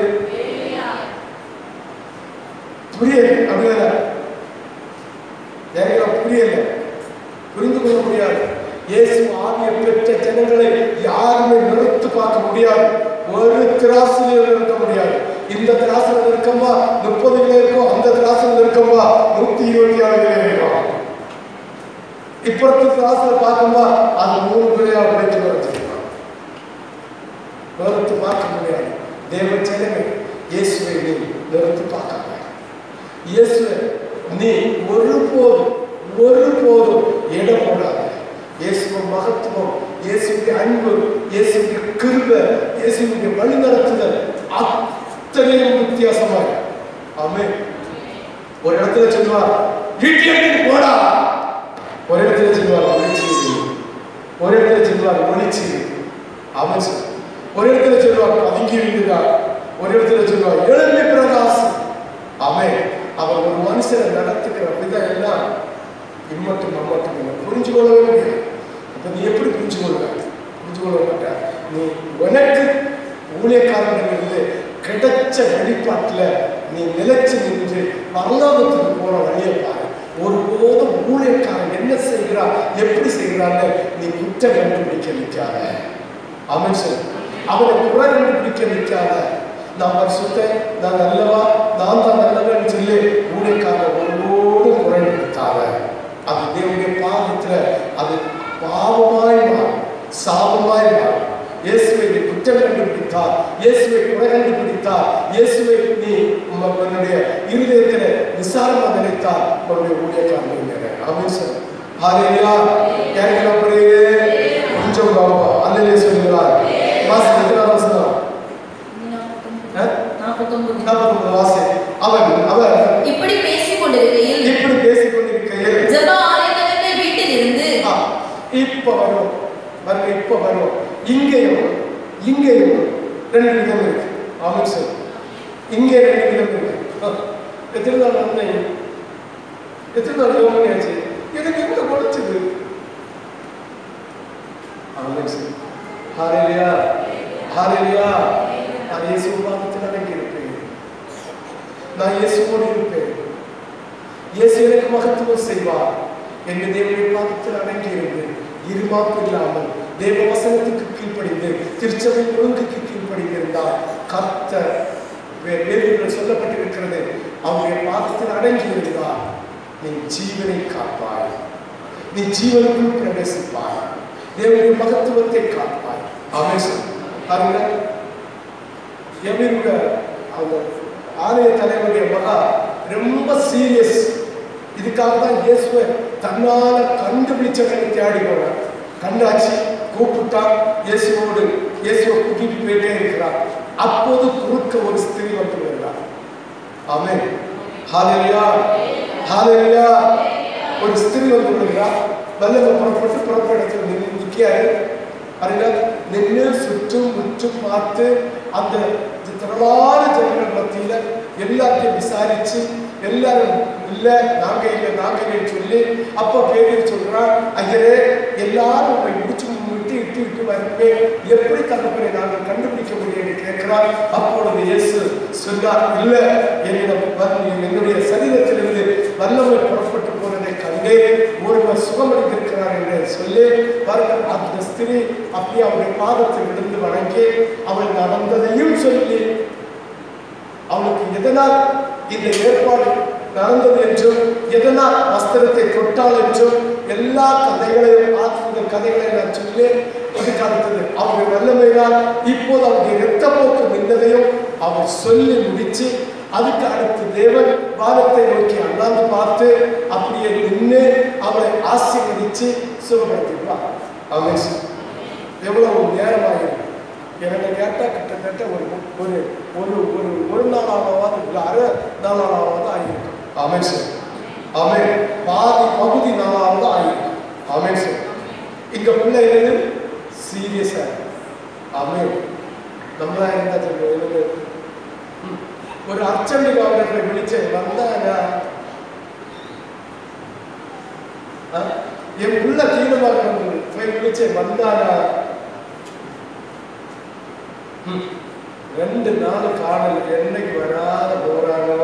புரியல அப்படிதானே எனக்கு அது புரியல புரிந்து கொள்ள முடியாது இயேசு ஆவியை பெற்ற ஜனங்களை யாருமே நிறுத்து பார்க்க முடியாது ஒரு திராசிலே நிறுத்த முடியாது இந்த திராசில நிற்கமா முப்பது கிலோ இருக்கும் அந்த திராசில நிற்கமா நூத்தி இருபத்தி ஆறு கிலோ இருக்கும் இப்பொழுது திராசில பார்க்கமா அது மூணு கிலோ உடைச்சு வச்சிருக்கோம் நிறுத்து பார்க்க முடியாது தேவ ஜனமே இயேசுவை நீ நிறுத்து பார்க்காம இயேசுவை நீ ஒருபோதும் ஒருபோதும் இடம் போடாத இயேசுவின் மகத்துவம் இயேசுடைய அன்பு இயேசுடைய கிருபை இயேசுடைய வழிநடத்துதல் அத்தனையும் வித்தியாசமாக ஆமென் ஒரு இடத்துல சொல்லுவார் இடியட்டுக்கு போடா ஒரு இடத்துல சொல்லுவார் ஒளிச்சு ஒரு இடத்துல சொல்லுவார் ஒளிச்சு அவன் சொல். ஒரு இடத்துல சொல்லுவார் பதுங்கி இருந்துடா ஒரு இடத்துல சொல்லுவார் எழுந்து பிரகாசம் அவன் அவன் ஒரு மனுஷனை நடத்துக்கிற விதம் எல்லாம் இம்மட்டும் அம்மட்டும் இல்லை புரிஞ்சு கொள்ளவே முடியாது அப்ப நீ எப்படி புரிஞ்சு கொள்வ புரிஞ்சு கொள்ள மாட்ட நீ உனக்கு ஊழியக்காரங்களிலிருந்து கிடைச்ச வெளிப்பாட்டுல நீ நிலைச்சு நின்று பரலோகத்துக்கு போற வழியை பாரு ஒருபோதும் ஊழியக்காரன் என்ன செய்கிறான் எப்படி செய்கிறான்னு நீ குற்றம் கண்டுபிடிக்க நிற்காத அவன் சொல் அவனை குறை கண்டுபிடிக்க நிற்காத நான் பரிசுத்தன் நான் நல்லவா நான் தான் நல்லவன் சொல்லி ஊழியக்காரன் ஒருபோதும் குறை நிறுத்தாத அது தேவனுடைய பாவத்துல அது பாவமாய் மாறும் சாபமாய் மாறும் இயேசுவை நீ குற்றம் கண்டுபிடித்தால் இயேசுவை முறைகண்டு பிடித்தால் இயேசுவை நீ உம்ம- உன்னுடைய இருதயத்தில் விசாரமா நினைத்தால் உன்னுடைய ஊழியக்காரன் ஆமென் சார் ஹalleluya கேட்கல புரியுது கொஞ்சம் பாப்பா அல்லேலூயா சொல்லுகிறார் வாசி எத்தனை வசனம் ஆ? நாற்பத்தொன்பது நாற்பத்தொன்பது வாசி அவன் அவன் இப்படி பேசிக் கொண்டிருக்கையில் இப்படி பேசிக் கொண்டிருக்கையில் ஜெப ஆலயத்தினர்கள் வீட்டில் இருந்து ஆ, இப்ப வரும் பாருங்க இப்ப வரும் இங்கேயும் இங்கேயும் ரெண்டு விதம் இருக்கு ஆமாம் சார் இங்கே ரெண்டு விதம் இருக்கு ஆ, எத்தனை நாள் வந்தேன் எத்தனை நாள் யோகம் பண்ணியாச்சு எனக்கு எங்க குறைச்சது ஆமாம் சார் ஹாரேலியா ஹாரேலியா நான் இயேசு பாதத்தில் அடங்கி இருப்பேன் நான் இயேசுவோடு இருப்பேன் இயேசு எனக்கு மகத்துவம் செய்வார் என்று தேவனுடைய பாதத்தில் அடங்கி இருந்து இருமாப்பு இல்லாமல் தேவ வசனத்துக்கு கீழ்ப்படிந்து திருச்சபை ஒழுங்குக்கு கீழ்ப்படிந்திருந்தால் கர்த்தர் வே- வேதத்தில் சொல்லப்பட்டிருக்கிறது அவருடைய பாதத்தில் அடங்கி இருந்தால் நீ ஜீவனை காப்பாய் நீ ஜீவனுக்குள் பிரவேசிப்பாய் தேவனுடைய மகத்துவத்தை காப்பாய் ஆமென் பாருங்க எவ்வளவு அந்த ஆலய தலைவருடைய மகா ரொம்ப சீரியஸ் இதுக்காக தான் இயேசுவை தன்னால கண்டுபிடிச்சவனை தேடி போனார் கண்டாச்சு கூப்பிட்டான் இயேசுவோடு இயேசுவை கூட்டிட்டு போயிட்டே இருக்கிறார் அப்போது குறுக்க ஒரு ஸ்திரீ வந்து வருகிறார் ஆமென் ஹalleluya ஹalleluya ஒரு ஸ்திரீ வந்து விடுகிறார் வல்லவ புறப்பட்டு புறப்படத்தில் நின்று நிற்கிறாரு அறிஞர் நின்று சுற்றும் முற்றும் பார்த்து அந்த திரளான ஜனங்கள் மத்தியில எல்லாத்தையும் விசாரிச்சு எல்லாரும் இல்ல நாங்க இல்ல நாங்க இல்லைன்னு சொல்லி அப்ப பேர் சொல்றான் ஐயரே எல்லாரும் உங்களை முடிச்சு விட்டு இட்டு விட்டு வருமே எப்படி தகப்பனை நாங்கள் கண்டுபிடிக்க முடியும் கேட்கிறார் அப்பொழுது இயேசு சொன்னார் இல்ல என்னிடம் வந்து என்னுடைய சரீரத்திலிருந்து வல்லமை புறப்பட்டு போனதை கண்டே ஒருவர் சுகமடைந்திருக்கிறார் என்று சொல்லி பாருங்கள் அந்த ஸ்திரீ அப்படியே அவருடைய பாதத்தில் விழுந்து வணங்கி அவள் நடந்ததையும் சொல்லி அவளுக்கு எதனால் இந்த ஏற்பாடு நடந்தது என்றும் எதனால் வஸ்திரத்தை தொட்டாள் என்றும் எல்லா கதைகளையும் ஆத்மீக கதைகளை நான் சொல்லி இதுக்கு அடுத்தது அவருடைய வல்லமையினால் இப்போது அவருடைய இரத்த போக்கு நின்றதையும் அவர் சொல்லி முடிச்சு அதுக்கு அடுத்து தேவன் வானத்தை நோக்கி அண்ணாந்து பார்த்து அப்படியே நின்று அவளை ஆசீர்வதிச்சு சுகப்படுத்திப்பார் அவன் எவ்வளவு நேரமாயிருக்கு என்கிட்ட கேட்டால் கிட்டத்தட்ட ஒரு மு- ஒரு ஒரு ஒரு ஒரு நாளாவது இல்லை அரை நாளாவது ஆகியிருக்கும் ஆமென் சார் ஆமென் பாதி பகுதி நாளாவது ஆகியிருக்கும் ஆமென் சார் இங்க பிள்ளை என்னது சீரியஸா ஆமென் நம்மளா இருந்தா சொல்லுவோம் என்னது ம். ஒரு அர்ச்சனை அவர்களை விழிச்சு வந்தாங்க ஆ? என் புள்ள தீனமாக போய் விழிச்சு வந்தானா ம். ரெண்டு நாள் காணல் என்னைக்கு வராத போறானோ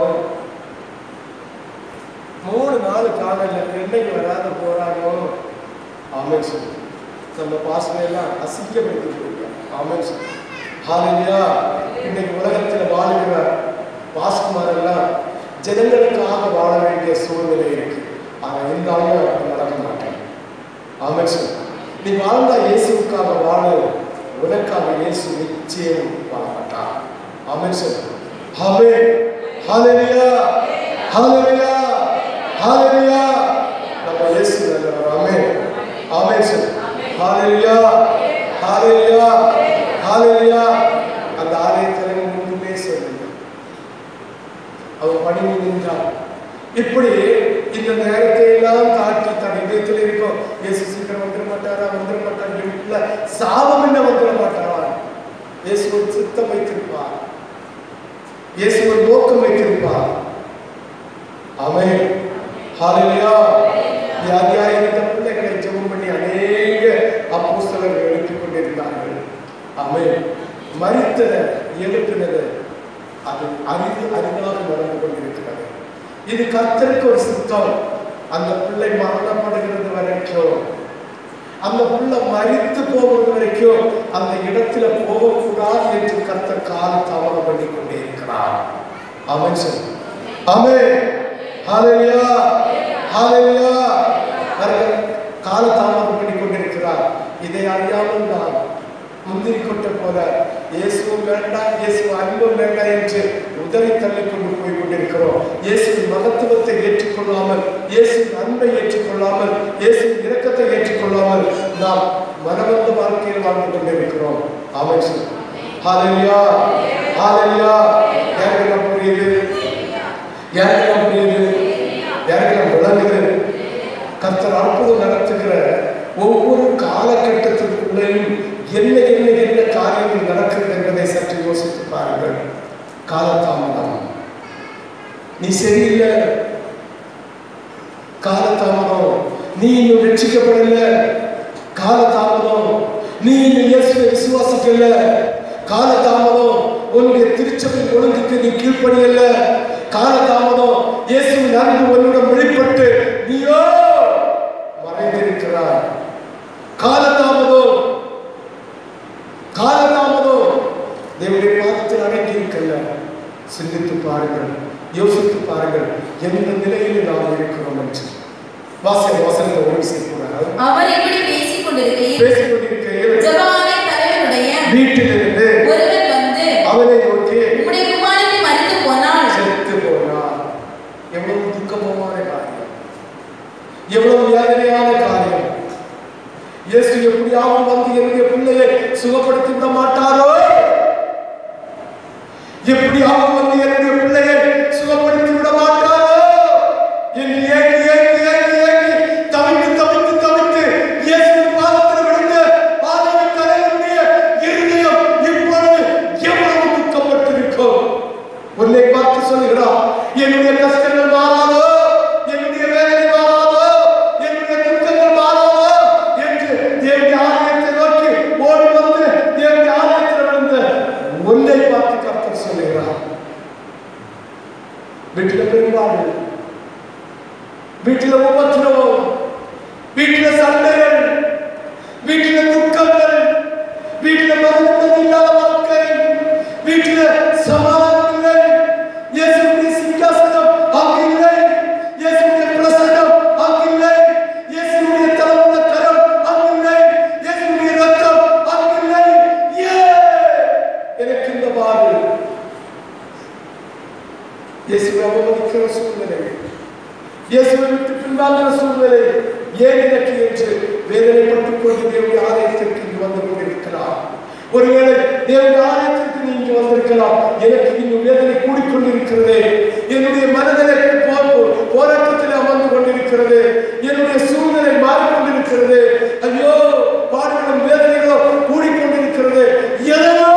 மூணு நாள் காணல என்னைக்கு வராத போறானோ ஆமென் சொல்லு நம்ம பாசனை எல்லாம் அசிங்கப்படுத்தி போயிருக்கோம் ஆமென் சொல்லு ஹாலியா இன்னைக்கு உலகத்தில் வாழுகிற பாஸ்குமார் எல்லாம் ஜனங்களுக்காக வாழ வேண்டிய சூழ்நிலை இருக்கு ஆனா இருந்தாலும் அப்படி நடக்க மாட்டேன் ஆமென் சொல்லு நீ வாழ்ந்தா இயேசுவுக்காக வாழ உனக்காக இயேசு நிச்சயம் வாழ மாட்டார் ஆமென் சொல்லு ஆமென் ஹalleluya ஹalleluya ஹalleluya நம்ம இயேசு நல்லவர் ஆமென் ஆமென் சொல்லு ஹalleluya ஹalleluya ஹalleluya அந்த ஆலயத்தில் முன்பே சொல்லுங்க அவர் பணிவு நின்றார் இப்படி இந்த நேரத்தை எல்லாம் தாட்டி தன் இதயத்தில் இருக்கும் இயேசு சீக்கிரம் வந்துட மாட்டாரா வந்துட மாட்டார் இல்ல சாபம் என்ன வந்துட மாட்டாரா இயேசு ஒரு சித்தம் வைத்திருப்பார் இயேசு ஒரு நோக்கம் வைத்திருப்பார் ஆமென் ஹalleluya வியாதியாக இருந்த பிள்ளைகளை ஜெபம் பண்ணி அநேக அப்போஸ்தலர்கள் எழுப்பிக் கொண்டிருந்தார்கள் ஆமென் மரித்ததை எழுப்பினதை அது அரிது அரிதாக நடந்து கொண்டிருக்கிறது இது கர்த்தருக்கு ஒரு சித்தம் அந்த பிள்ளை மரணப்படுகிறது வரைக்கும் அந்த பிள்ளை மரித்து போவது வரைக்கும் அந்த இடத்துல போகக்கூடாது என்று கர்த்தர் கால தாமதம் பண்ணி கொண்டே இருக்கிறார் அவன் சொல் ஆமென் ஹalleluya ஹalleluya அவர்கள் கால தாமதம் பண்ணி கொண்டிருக்கிறார் இதை அறியாமல் நான் முந்திரி கொட்டை போல இயேசுவும் வேண்டாம் இயேசு அன்பும் வேண்டாம் என்று உதறி தள்ளி கொண்டு போய் கொண்டிருக்கிறோம் இயேசுவின் மகத்துவத்தை ஏற்றுக்கொள்ளாமல் இயேசுவின் அன்பை ஏற்றுக்கொள்ளாமல் இயேசுவின் இரக்கத்தை ஏற்றுக்கொள்ளாமல் நாம் மனவந்த வாழ்க்கையில் வாழ்ந்து கொண்டிருக்கிறோம் ஆமென் சார் ஹalleluya ஹalleluya யாருக்கெல்லாம் புரியுது யாருக்கெல்லாம் புரியுது யாருக்கெல்லாம் விளங்குது கர்த்தர் அற்புதம் நடத்துகிற ஒவ்வொரு காலகட்டத்திற்குள்ளேயும் என்ன என்ன என்ன காரியங்கள் நடக்கிறது என்பதை சற்று யோசித்து பாருங்கள் காலதாமதம் நீ சரியில்லை காலதாமதம் நீ இன்னும் ரட்சிக்கப்படல காலதாமதம் நீ இன்னும் இயேசுவை விசுவாசிக்கல காலதாமதம் உன்னுடைய திருச்சபை ஒழுங்குக்கு நீ கீழ்ப்படியல காலதாமதம் இயேசுவின் அன்பு உன்னிடம் வெளிப்பட்டு நீயோ மறைந்திருக்கிறாய் காலதாமதம் காலதாமதம் தேவனுடைய பாதத்தில் அடங்கி இருக்கல்ல சிந்தித்து பாருங்கள் யோசித்து பாருங்கள் எந்த நிலையில் நாம் இருக்கிறோம் என்று வாசக வசனத்தை ஒரு செய்யக்கூடாது அவர் இப்படி பேசிக் கொண்டிருக்கையில் பேசிக் கொண்டிருக்கையில் ஜெபமாலை தலைவனுடைய வீட்டிலிருந்து ஒருவன் வந்து அவனை நோக்கி உம்முடைய குமாரனை மறித்து போனால் செத்து போனார் எவ்வளவு துக்கமான காரியம் எவ்வளவு வேதனையான காரியம் இயேசு எப்படியாவது வந்து என்னுடைய பிள்ளையை சுகப்படுத்தி விட மாட்டாரோ எப்படியாவது வந்து என்னுடைய பிள்ளையை சுகப்படுத்தி விட மாட்டாரோ என்று ஏங்கி ஏங்கி ஏங்கி ஏங்கி தவித்து தவித்து தவித்து இயேசுவின் பாதத்தில் விழுந்து பாதவி தலைவருடைய இருதயம் இப்பொழுது எவ்வளவு துக்கப்பட்டிருக்கும் உன்னை பார்த்து சொல்கிறார் என்னுடைய கஷ்டங்கள் மாறாதோ என்னுடைய வேதனை மாறாதோ என்னுடைய துக்கங்கள் மாறாதோ என்று தேவனுடைய ஆலயத்தை நோக்கி ஓடி வந்து தேவனுடைய ஆலயத்தில் விழுந்த உன்னை பார்த்து கர்த்தர் சொல்லுகிறார் வீட்டில் பெரும்பாடு வீட்டில் உபத்திரவம் வீட்டில் சண்டைகள் வீட்டில் துக்கங்கள் வீட்டில் மருந்து இல்லாத வாழ்க்கை வீட்டில் சமாதானம் இல்லை இயேசுடைய சிங்காசனம் அங்கில்லை இயேசுடைய பிரசன்னம் அங்கில்லை இயேசுடைய தலைமுறை கரம் அங்கில்லை இயேசுடைய ரத்தம் அங்கில்லை ஏன் எனக்கு இந்த பாடு இயேசுவை அவமதிக்கிற சூழ்நிலை இயேசுவை விட்டு பின்வாங்கிற சூழ்நிலை ஏன் எனக்கு என்று வேதனைப்பட்டுக் கொண்டு தேவனுடைய ஆலயத்திற்கு இங்கு வந்து கொண்டிருக்கிறார் ஒருவேளை தேவனுடைய ஆலயத்திற்கு நீ இங்கு வந்திருக்கலாம் எனக்கு இன்னும் வேதனை கூடிக்கொண்டிருக்கிறது என்னுடைய மனதிலே போ- போராட்டத்தில் அமர்ந்து கொண்டிருக்கிறது என்னுடைய சூழ்நிலை மாறிக்கொண்டிருக்கிறது ஐயோ பாடுகளும் வேதனைகளும் கூடிக்கொண்டிருக்கிறது எதனோ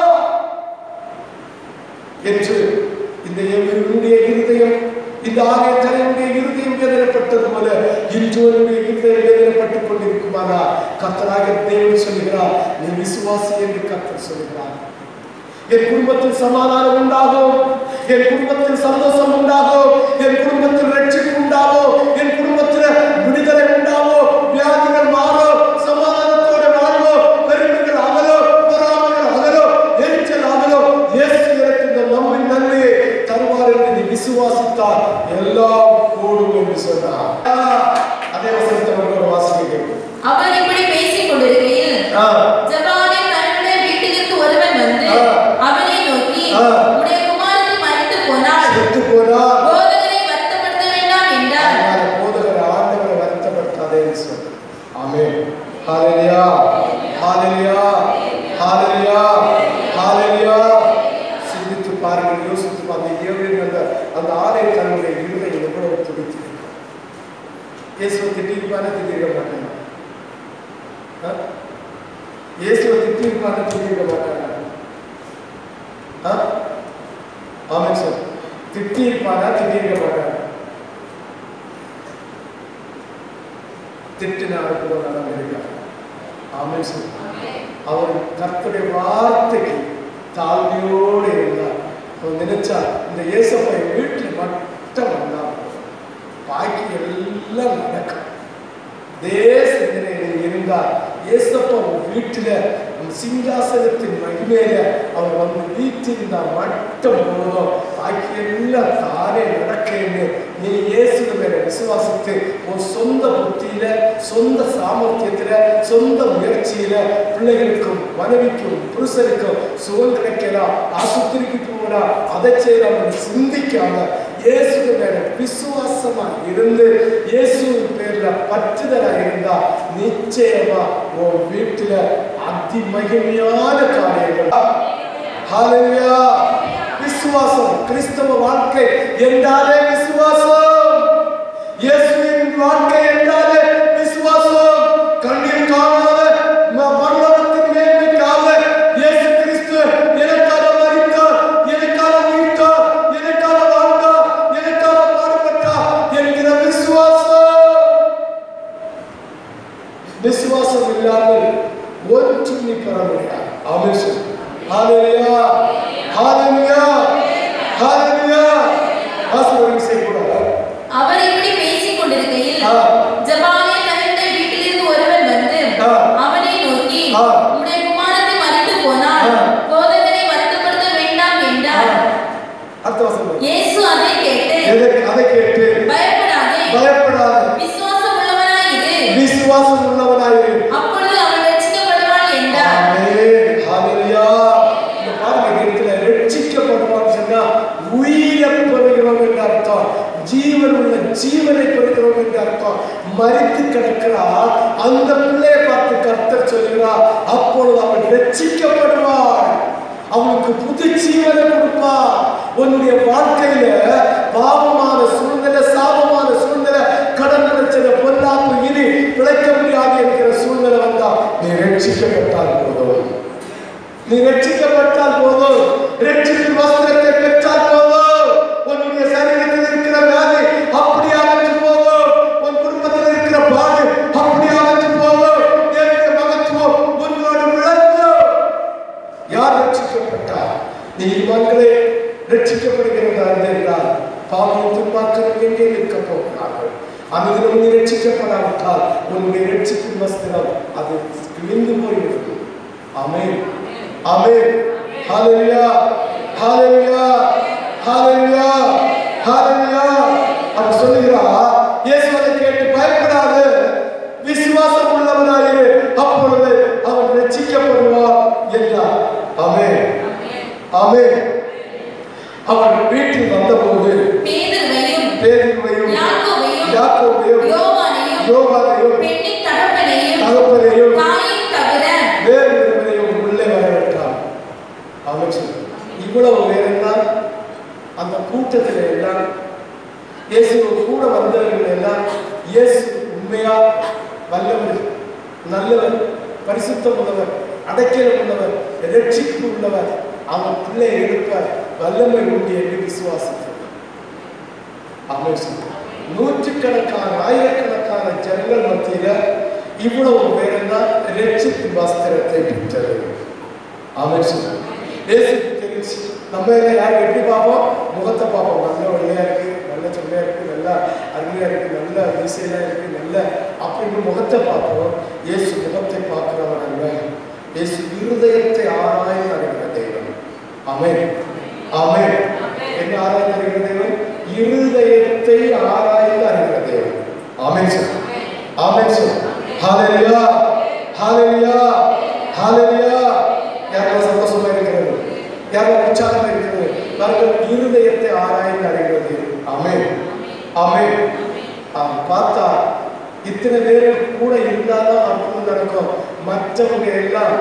என்று இந்த என்னுடைய இருதயம் இந்த ஆகிய தலைவனுடைய இருதயம் வேதனைப்பட்டது போல இன்று உன்னுடைய இருதயம் வேதனைப்பட்டுக் கொண்டிருக்குமானா கர்த்தராக தேவன் சொல்கிறார் நீ விசுவாசி என்று கர்த்தர் சொல்கிறார் என் குடும்பத்தில் சமாதானம் உண்டாகும் என் குடும்பத்தில் சந்தோஷம் உண்டாகும் என் குடும்பத்தில் ரட்சிப்பு உண்டாகும் என் குடும்பத்தில் விடுதலை உண்டாகும் வியாதிகள் மாறும் சமாதானத்தோட வாழ்வோம் பெருமைகள் அகலோ பொறாமைகள் அகலோ எரிச்சல் அகலோ இயேசு எனக்கு இந்த நம்பின் நன்மையை தருவார் என்று நீ விசுவாசித்தால் எல்லாம் கூடும் என்று சொன்னார் ஆ, அதே வசனத்தை நமக்கு ஒரு வாசிக்க கேட்கும் அவர் இப்படி பேசிக் கொண்டிருக்கையில் ஆ, ஜெபமாலை தலைவனுடைய வீட்டிலிருந்து ஒருவன் வந்து ஆ. அவனை நோக்கி ஆ. உம்முடைய குமாரனை மறித்து போனால் செத்து போனார் போதகரை வருத்தப்படுத்த வேண்டாம் என்றார் அதனால போதகர் ஆண்டவரை வருத்தப்படுத்தாதேன்னு சொல்லு ஆமென் ஹalleluya ஹalleluya ஹalleluya ஹalleluya சிந்தித்து பாருங்கள் யோசித்து பாருங்கள் ஏழு அந்த அந்த ஆலய தன்னுடைய இருதயம் எவ்வளவு துடித்து இயேசுவை திட்டிருப்பான திட்டிருக்க மாட்டாங்க ஆ? இயேசுவை திட்டிருப்பான திட்டிருக்க மாட்டாங்க ஆ? ஆமென் சார் திட்டிருப்பானா திட்டிருக்க மாட்டாங்க திட்டின அனுப்புவதாக தான் இருக்கார் ஆமென் சார் அவர் கர்த்தருடைய வார்த்தைக்கு தாழ்மையோடு இருந்தார் அவர் நினைச்சா இந்த இயேசப்பை வீட்டில் மட்டும் வந்தார் பாக்கி எல்லாம் நடக்கும் இதே சிந்தனையில் இருந்தார் இயேசப்பா உன் வீட்டில் உன் சிங்காசனத்தின் மகிமையில அவர் வந்து வீட்டிருந்தால் மட்டும் போதும் பாக்கி எல்லாம் தானே நடக்கன்னு நீ இயேசுக்கு மேல விசுவாசித்து உன் சொந்த புத்தியில சொந்த சாமர்த்தியத்துல சொந்த முயற்சியில பிள்ளைகளுக்கும் மனைவிக்கும் புருஷனுக்கும் சுகம் கிடைக்கலாம் ஆசுத்திரிக்கு போகலா அதை செய்யலாம் சிந்திக்காம இயேசு மேல விசுவாசமா இருந்து இயேசுவின் பேர்ல பற்றுதலா இருந்தா நிச்சயமா உன் வீட்டுல அதிமகிமையான காரியங்கள் ஹalleluya விசுவாசம் கிறிஸ்தவ வாழ்க்கை என்றாலே விசுவாசம் இயேசுவின் வாழ்க்கை என்றாலே விசுவாசம் கண்ணீர் காணாத ம- பரலோகத்தின் மேன்மைக்காக இயேசு கிறிஸ்து எனக்காக மரித்தார் எனக்காக உயிர்த்தார் எனக்காக வாழ்ந்தார் எனக்காக பாடுபட்டார் என்கிற விசுவாசம் விசுவாசம் இல்லாமல் ஒன்றும் நீ பெற முடியாது ஆமென் சொல்லு. ஹalleluya ஹalleluya ஹalleluya ஆசீர்வாதம் செய்யக்கூடாது அவர் இப்படி பேசிக் கொண்டிருக்கையில் ஆ. ஜபாலிய நகரத்தை வீட்டிலிருந்து ஒருவன் வந்து ஆ. அவனை நோக்கி ஆ. உடைய குமாரத்தை மறித்து போனால் ஆ. போதகனை வருத்தப்படுத்த வேண்டாம் என்றார் அடுத்த வசனம் இயேசு அதை கேட்டு எதை அதை கேட்டு பயப்படாதே பயப்படாத விசுவாசம் உள்ளவனாயிரு விசுவாசம் உள்ளவனாயிரு அப்பொழுது அவன் ரட்சிக்கப்படுவான் என்றார் ஆமென் ஹalleluya இந்த பாருங்க இடத்துல ரட்சிக்கப்படுவான்னு சொன்னா உயிரை பெறுகிறோம் என்று அர்த்தம் ஜீவன் உள்ள ஜீவனை பெறுகிறோம் என்று அர்த்தம் மரித்து கிடக்கிறார் அந்த பிள்ளையை பார்த்து கர்த்தர் சொல்கிறார் அப்பொழுது அவன் ரட்சிக்கப்படுவான் அவனுக்கு புது ஜீவனை கொடுப்பார் உன்னுடைய வாழ்க்கையில பாவமான சூழ்நிலை சாபமான சூழ்நிலை கடன் பிரச்சனை பொல்லாப்பு இனி பிழைக்க முடியாது என்கிற சூழ்நிலை வந்தா நீ ரட்சிக்கப்பட்டால் போதும் நீ ரட்சிக்கப்பட்டால் போதும் ரட்சிப்பின் வஸ்திரத்தை பெற்றால் போதும் உன்னுடைய சரீரத்தில் இருக்கிற வியாதி அப்படியே அகன்று போகும் உன் குடும்பத்தில் இருக்கிற பாடு அப்படியே அகன்று போகும் தேவனுடைய மகத்துவம் உன்னோடு விளங்கும் யார் ரட்சிக்கப்பட்டார் நீ மக்களை ரட்சிக்கப்படுகிறதா என்றால் பாவம் துன்பாக்கள் எங்கே நிற்க போகிறார்கள் அனுதினம் நீ ரட்சிக்கப்படாவிட்டால் உன்னுடைய ரட்சிப்பின் வஸ்திரம் அது கிழிந்து போய்விடும் ஆமென் ஆமென் ஹalleluya ஹalleluya ஹalleluya ஹalleluya அவர் சொல்லுகிறார் இயேசுவை கேட்டு பயப்படாது விசுவாசம் உள்ளவனாயிரு அப்பொழுது அவன் ரட்சிக்கப்படுவார் என்றார் ஆமென் ஆமென் அவன் வீட்டில் வந்தபோது பேதுருவையும் பேதுருவையும் யாக்கோபையும் யாக்கோபையும் யோவானையும் யோவானையும் பெண்ணின் தகப்பனையும் தகப்பனையும் தாயையும் தவிர வேறு ஒருவரையும் உள்ளே வரவிட்டான் அவன் சொன்னான். இவ்வளவு பேரெல்லாம் அந்த கூட்டத்தில் எல்லாம் இயேசு கூட வந்தவர்கள் எல்லாம் இயேசு உண்மையா வல்லவர் நல்லவர் பரிசுத்தம் உள்ளவர் அடைக்கலம் உள்ளவர் ரட்சிப்பு உள்ளவர் அவன் பிள்ளையை எடுப்பார் வல்லமை உண்டு என்று விசுவாசித்தார் அவன் சொன்னான். நூற்றுக்கணக்கான ஆயிரக்கணக்கான ஜனங்கள் மத்தியில இவ்வளவு பேரெல்லாம் ரட்சிப்பின் வஸ்திரத்தை பெற்றது அவன் சொன்னான். இயேசுக்கு தெரிஞ்சு நம்ம எல்லாம் யார் எப்படி பார்ப்போம் முகத்தை பார்ப்போம் நல்ல வெள்ளையா இருக்கு நல்ல சொல்லையா இருக்கு நல்ல அருமையா இருக்கு நல்ல அதிசயலா இருக்கு நல்ல அப்படின்னு முகத்தை பார்ப்போம் இயேசு முகத்தை பார்க்கிறவன் அல்ல இயேசு இருதயத்தை ஆராய்ந்து அறிகிற தெய்வம் ஆமென் ஆமென் என்ன ஆராய்ந்து அறிகிற தெய்வம் இருதயத்தை ஆராய்ந்து அறிகிற தெய்வம் ஆமென் சார் ஆமென் சார் ஹalleluya ஹalleluya ஹalleluya யாரெல்லாம் சந்தோஷமா இருக்கிறது யாரெல்லாம் உற்சாகமா இருக்கிறது பாருங்கள் இருதயத்தை ஆராய்ந்து அறிகிறது ஆமென் ஆமென் அவன் பார்த்தா இத்தனை பேர் கூட இருந்தாதான் அற்புதம் நடக்கும் மற்றவங்க எல்லாம்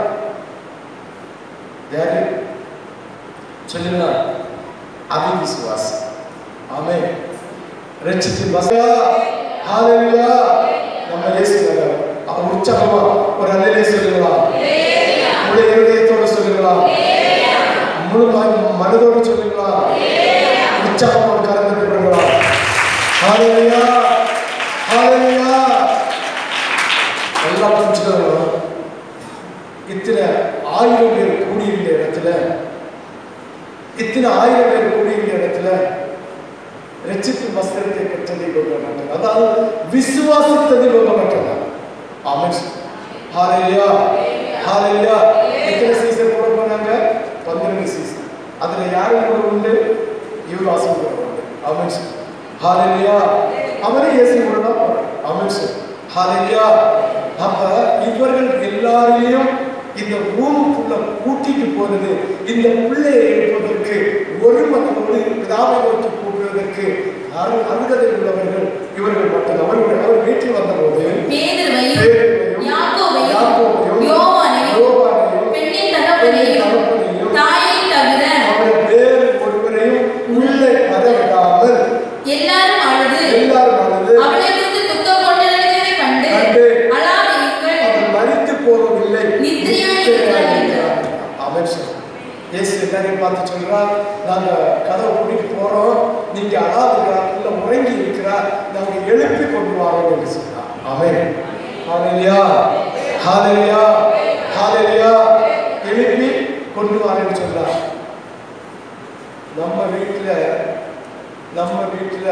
யாரு சொல்லுங்க அவிவிசுவாசி ஆமென் ரட்சிப்பின் வசையா ஹalleluya நம்ம இயேசு நல்லவர். அவர் உற்சாகமா ஒரு அல்லையிலே சொல்லுங்களா முழு இருதயத்தோட சொல்லுங்களா முழு ம- மனதோட சொல்லுங்களா உற்சாகமா ஒரு கரத்தை பண்ணுங்களா ஹalleluya ஹalleluya எல்லாம் புரிஞ்சுக்கணும் இத்தனை ஆயிரம் பேர் கூடியிருந்த இடத்துல இத்தனை ஆயிரம் பேர் கூடியிருந்த இடத்துல ரட்சிப்பு வஸ்திரத்தை பெற்றதை கொள்ள மாட்டாங்க அதாவது விசுவாசித்ததை கொள்ள மாட்டாங்க ஆமென் ஹalleluya ஹalleluya எத்தனை சீசன் கூட போனாங்க பன்னிரண்டு சீசன் அதுல யாரும் கூட உண்டு இவர் ஆசை கூட உண்டு ஆமென் ஹalleluya அவரே இயேசு கூட தான் போறார் ஆமென் சார் ஹalleluya அப்ப இவர்கள் எல்லாரையும் இந்த ரூமுக்குள்ள கூட்டிட்டு போனது இந்த பிள்ளையை எழுப்பதற்கு ஒரு மனதோடு பிதாவை நோக்கி கூப்பிடுவதற்கு அரு அருகதை உள்ளவர்கள் இவர்கள் மட்டும் அவர்கள் அவர் வீட்டில் வந்தபோது பேதுருவையும் பேதுருவையும், யாக்கோபையும் யாக்கோபையும், யோவானையும் யோவானையும், பெண்ணின் தகப்பனையும் தகப்பனையும், தாயையும் தவிர அவர் வேறு ஒருவரையும் உள்ளே வரவிடாமல் எல்லாரும் அழுது எல்லாரும் அழுது அவளை குறித்து துக்கம் கொண்டிருக்கிறதை கண்டு கண்டு அழாதீர்கள் அவர் மறித்து போகவில்லை நித்திரையாய் நித்திரையாய் இருக்கிறார். இருக்கிறார். Amen sir. இயேசு எல்லாரையும் பார்த்து சொல்றார் நாங்க கதவை கூட்டிட்டு போறோம் நீங்க அழாதுங்களா இல்ல உறங்கி இருக்கிறார் நாங்க எழுப்பி கொண்டு வரோம் என்று சொன்னார் ஆமென் ஹalleluya ஹalleluya ஹalleluya எழுப்பி கொண்டு வரேன்னு சொன்னார் நம்ம வீட்டுல நம்ம வீட்டுல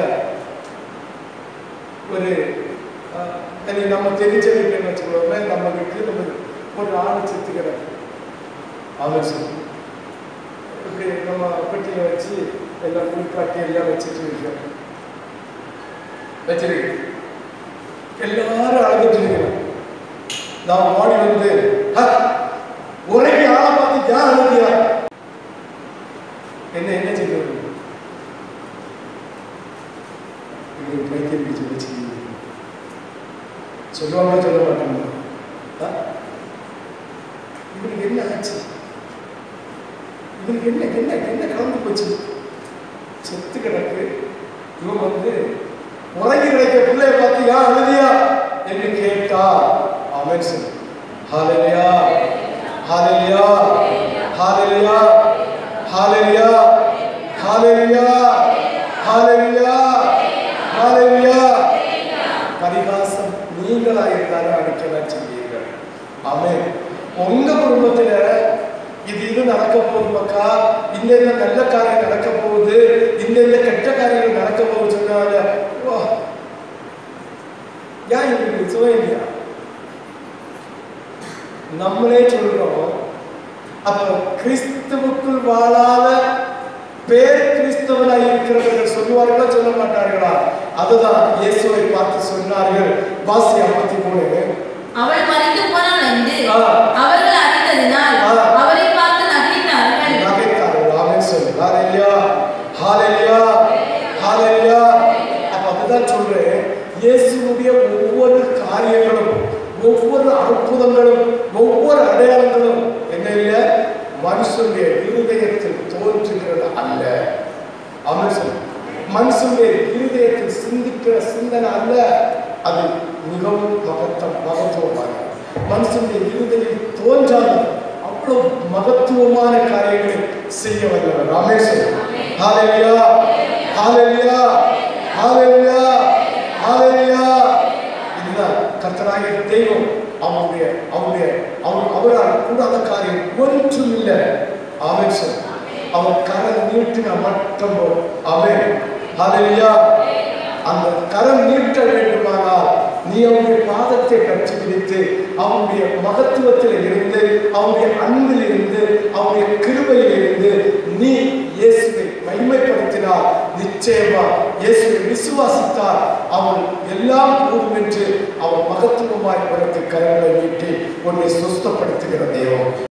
ஒரு அஹ், இனி நம்ம தெரிஞ்ச வீட்டுன்னு வச்சுக்கோங்க நம்ம வீட்டுல நம்ம ஒரு ஆண் செத்துக்கிறார் ஆமாம் சார் இப்படி நம்ம பெட்டியில் வச்சு எல்லாம் குளிப்பாட்டி எல்லாம் வச்சுட்டு இருக்கோம் வச்சிருக்கு எல்லாரும் அழுதுட்டு இருக்கிறோம் நான் ஓடி வந்து "ஹ, உறங்கி ஆளை பார்த்து ஏன் அழுதியா என்ன என்ன செய்ய இது பைத்தியம் பிடிச்சு வச்சு சொல்லுவாங்க சொல்ல மாட்டாங்க ஆ? இவனுக்கு என்ன ஆச்சு இவனுக்கு என்ன என்ன என்ன கலந்து போச்சு செத்து கிடக்கு இவன் வந்து உறங்கி கிடக்க பிள்ளைய பார்த்து யா அழுதியா என்று கேட்டா அவன் சொல்லு ஹalleluya ஹalleluya ஹalleluya ஹalleluya ஹalleluya ஹalleluya ஹalleluya பரிகாசம் நீங்களா இருந்தாலும் அடிக்கலாம் செய்வீர்கள் ஆமென் உங்க குடும்பத்துல இது இது நடக்க போகுது மக்கா இந்த இந்த நல்ல காரியம் நடக்க போகுது இந்த இந்த கெட்ட காரியங்கள் நடக்க போகுது சொன்னாங்க ஓ, ஏன் இது சுகம் இல்லையா நம்மளே சொல்றோம் அப்ப கிறிஸ்துவுக்குள் வாழாத பேர் கிறிஸ்தவனாய் இருக்கிறவர்கள் சொல்லுவார்களா சொல்ல மாட்டார்களா அதுதான் இயேசுவை பார்த்து சொன்னார்கள் வாசி ஐம்பத்தி மூணு அவள் மறித்து போனாள் என்று ஆ. அவர்கள் அறிந்ததினால் ஆ. அவரை பார்த்து நகைத்தார்கள் நகைத்தார்கள் ஆமென் சொல்லு ஹalleluya ஹalleluya ஹalleluya அப்ப அதுதான் சொல்றேன் இயேசுவுடைய ஒவ்வொரு காரியங்களும் ஒவ்வொரு அற்புதங்களும் ஒவ்வொரு அடையாளங்களும் என்ன இல்ல மனுஷனுடைய இருதயத்தில் தோன்றுகிறது அல்ல ஆமென் சொல்லு மனுஷனுடைய இருதயத்தில் சிந்திக்கிற சிந்தனை அல்ல அது மிகவும் மகத்தம் மகத்துவமானது மனுஷனுடைய இருதயம் தோன்றாது அவ்வளவு மகத்துவமான காரியங்களை செய்ய வல்லவர் ராமேஸ்வரன் ஹalleluya ஹalleluya ஹalleluya ஹalleluya இதுதான் கர்த்தராகிய தெய்வம் அவருடைய அவருடைய அவர் அவரால் கூடாத காரியம் ஒன்றும் இல்லை ஆமென் சார் அவர் கரம் நீட்டின மட்டும் போதும். ஆமென் ஹalleluya அந்த கரம் நீட்ட வேண்டுமானால் நீ அவருடைய பாதத்தை கட்சி பிடித்து அவருடைய மகத்துவத்தில் இருந்து அவருடைய அன்பில் இருந்து அவருடைய கிருபையில் இருந்து நீ இயேசுவை மகிமைப்படுத்தினார் நிச்சயமா இயேசுவை விசுவாசித்தார் அவன் எல்லாம் கூடும் என்று அவன் மகத்துவமாய் உனக்கு கரங்களை நீட்டி உன்னை சுஸ்தப்படுத்துகிற தெய்வம்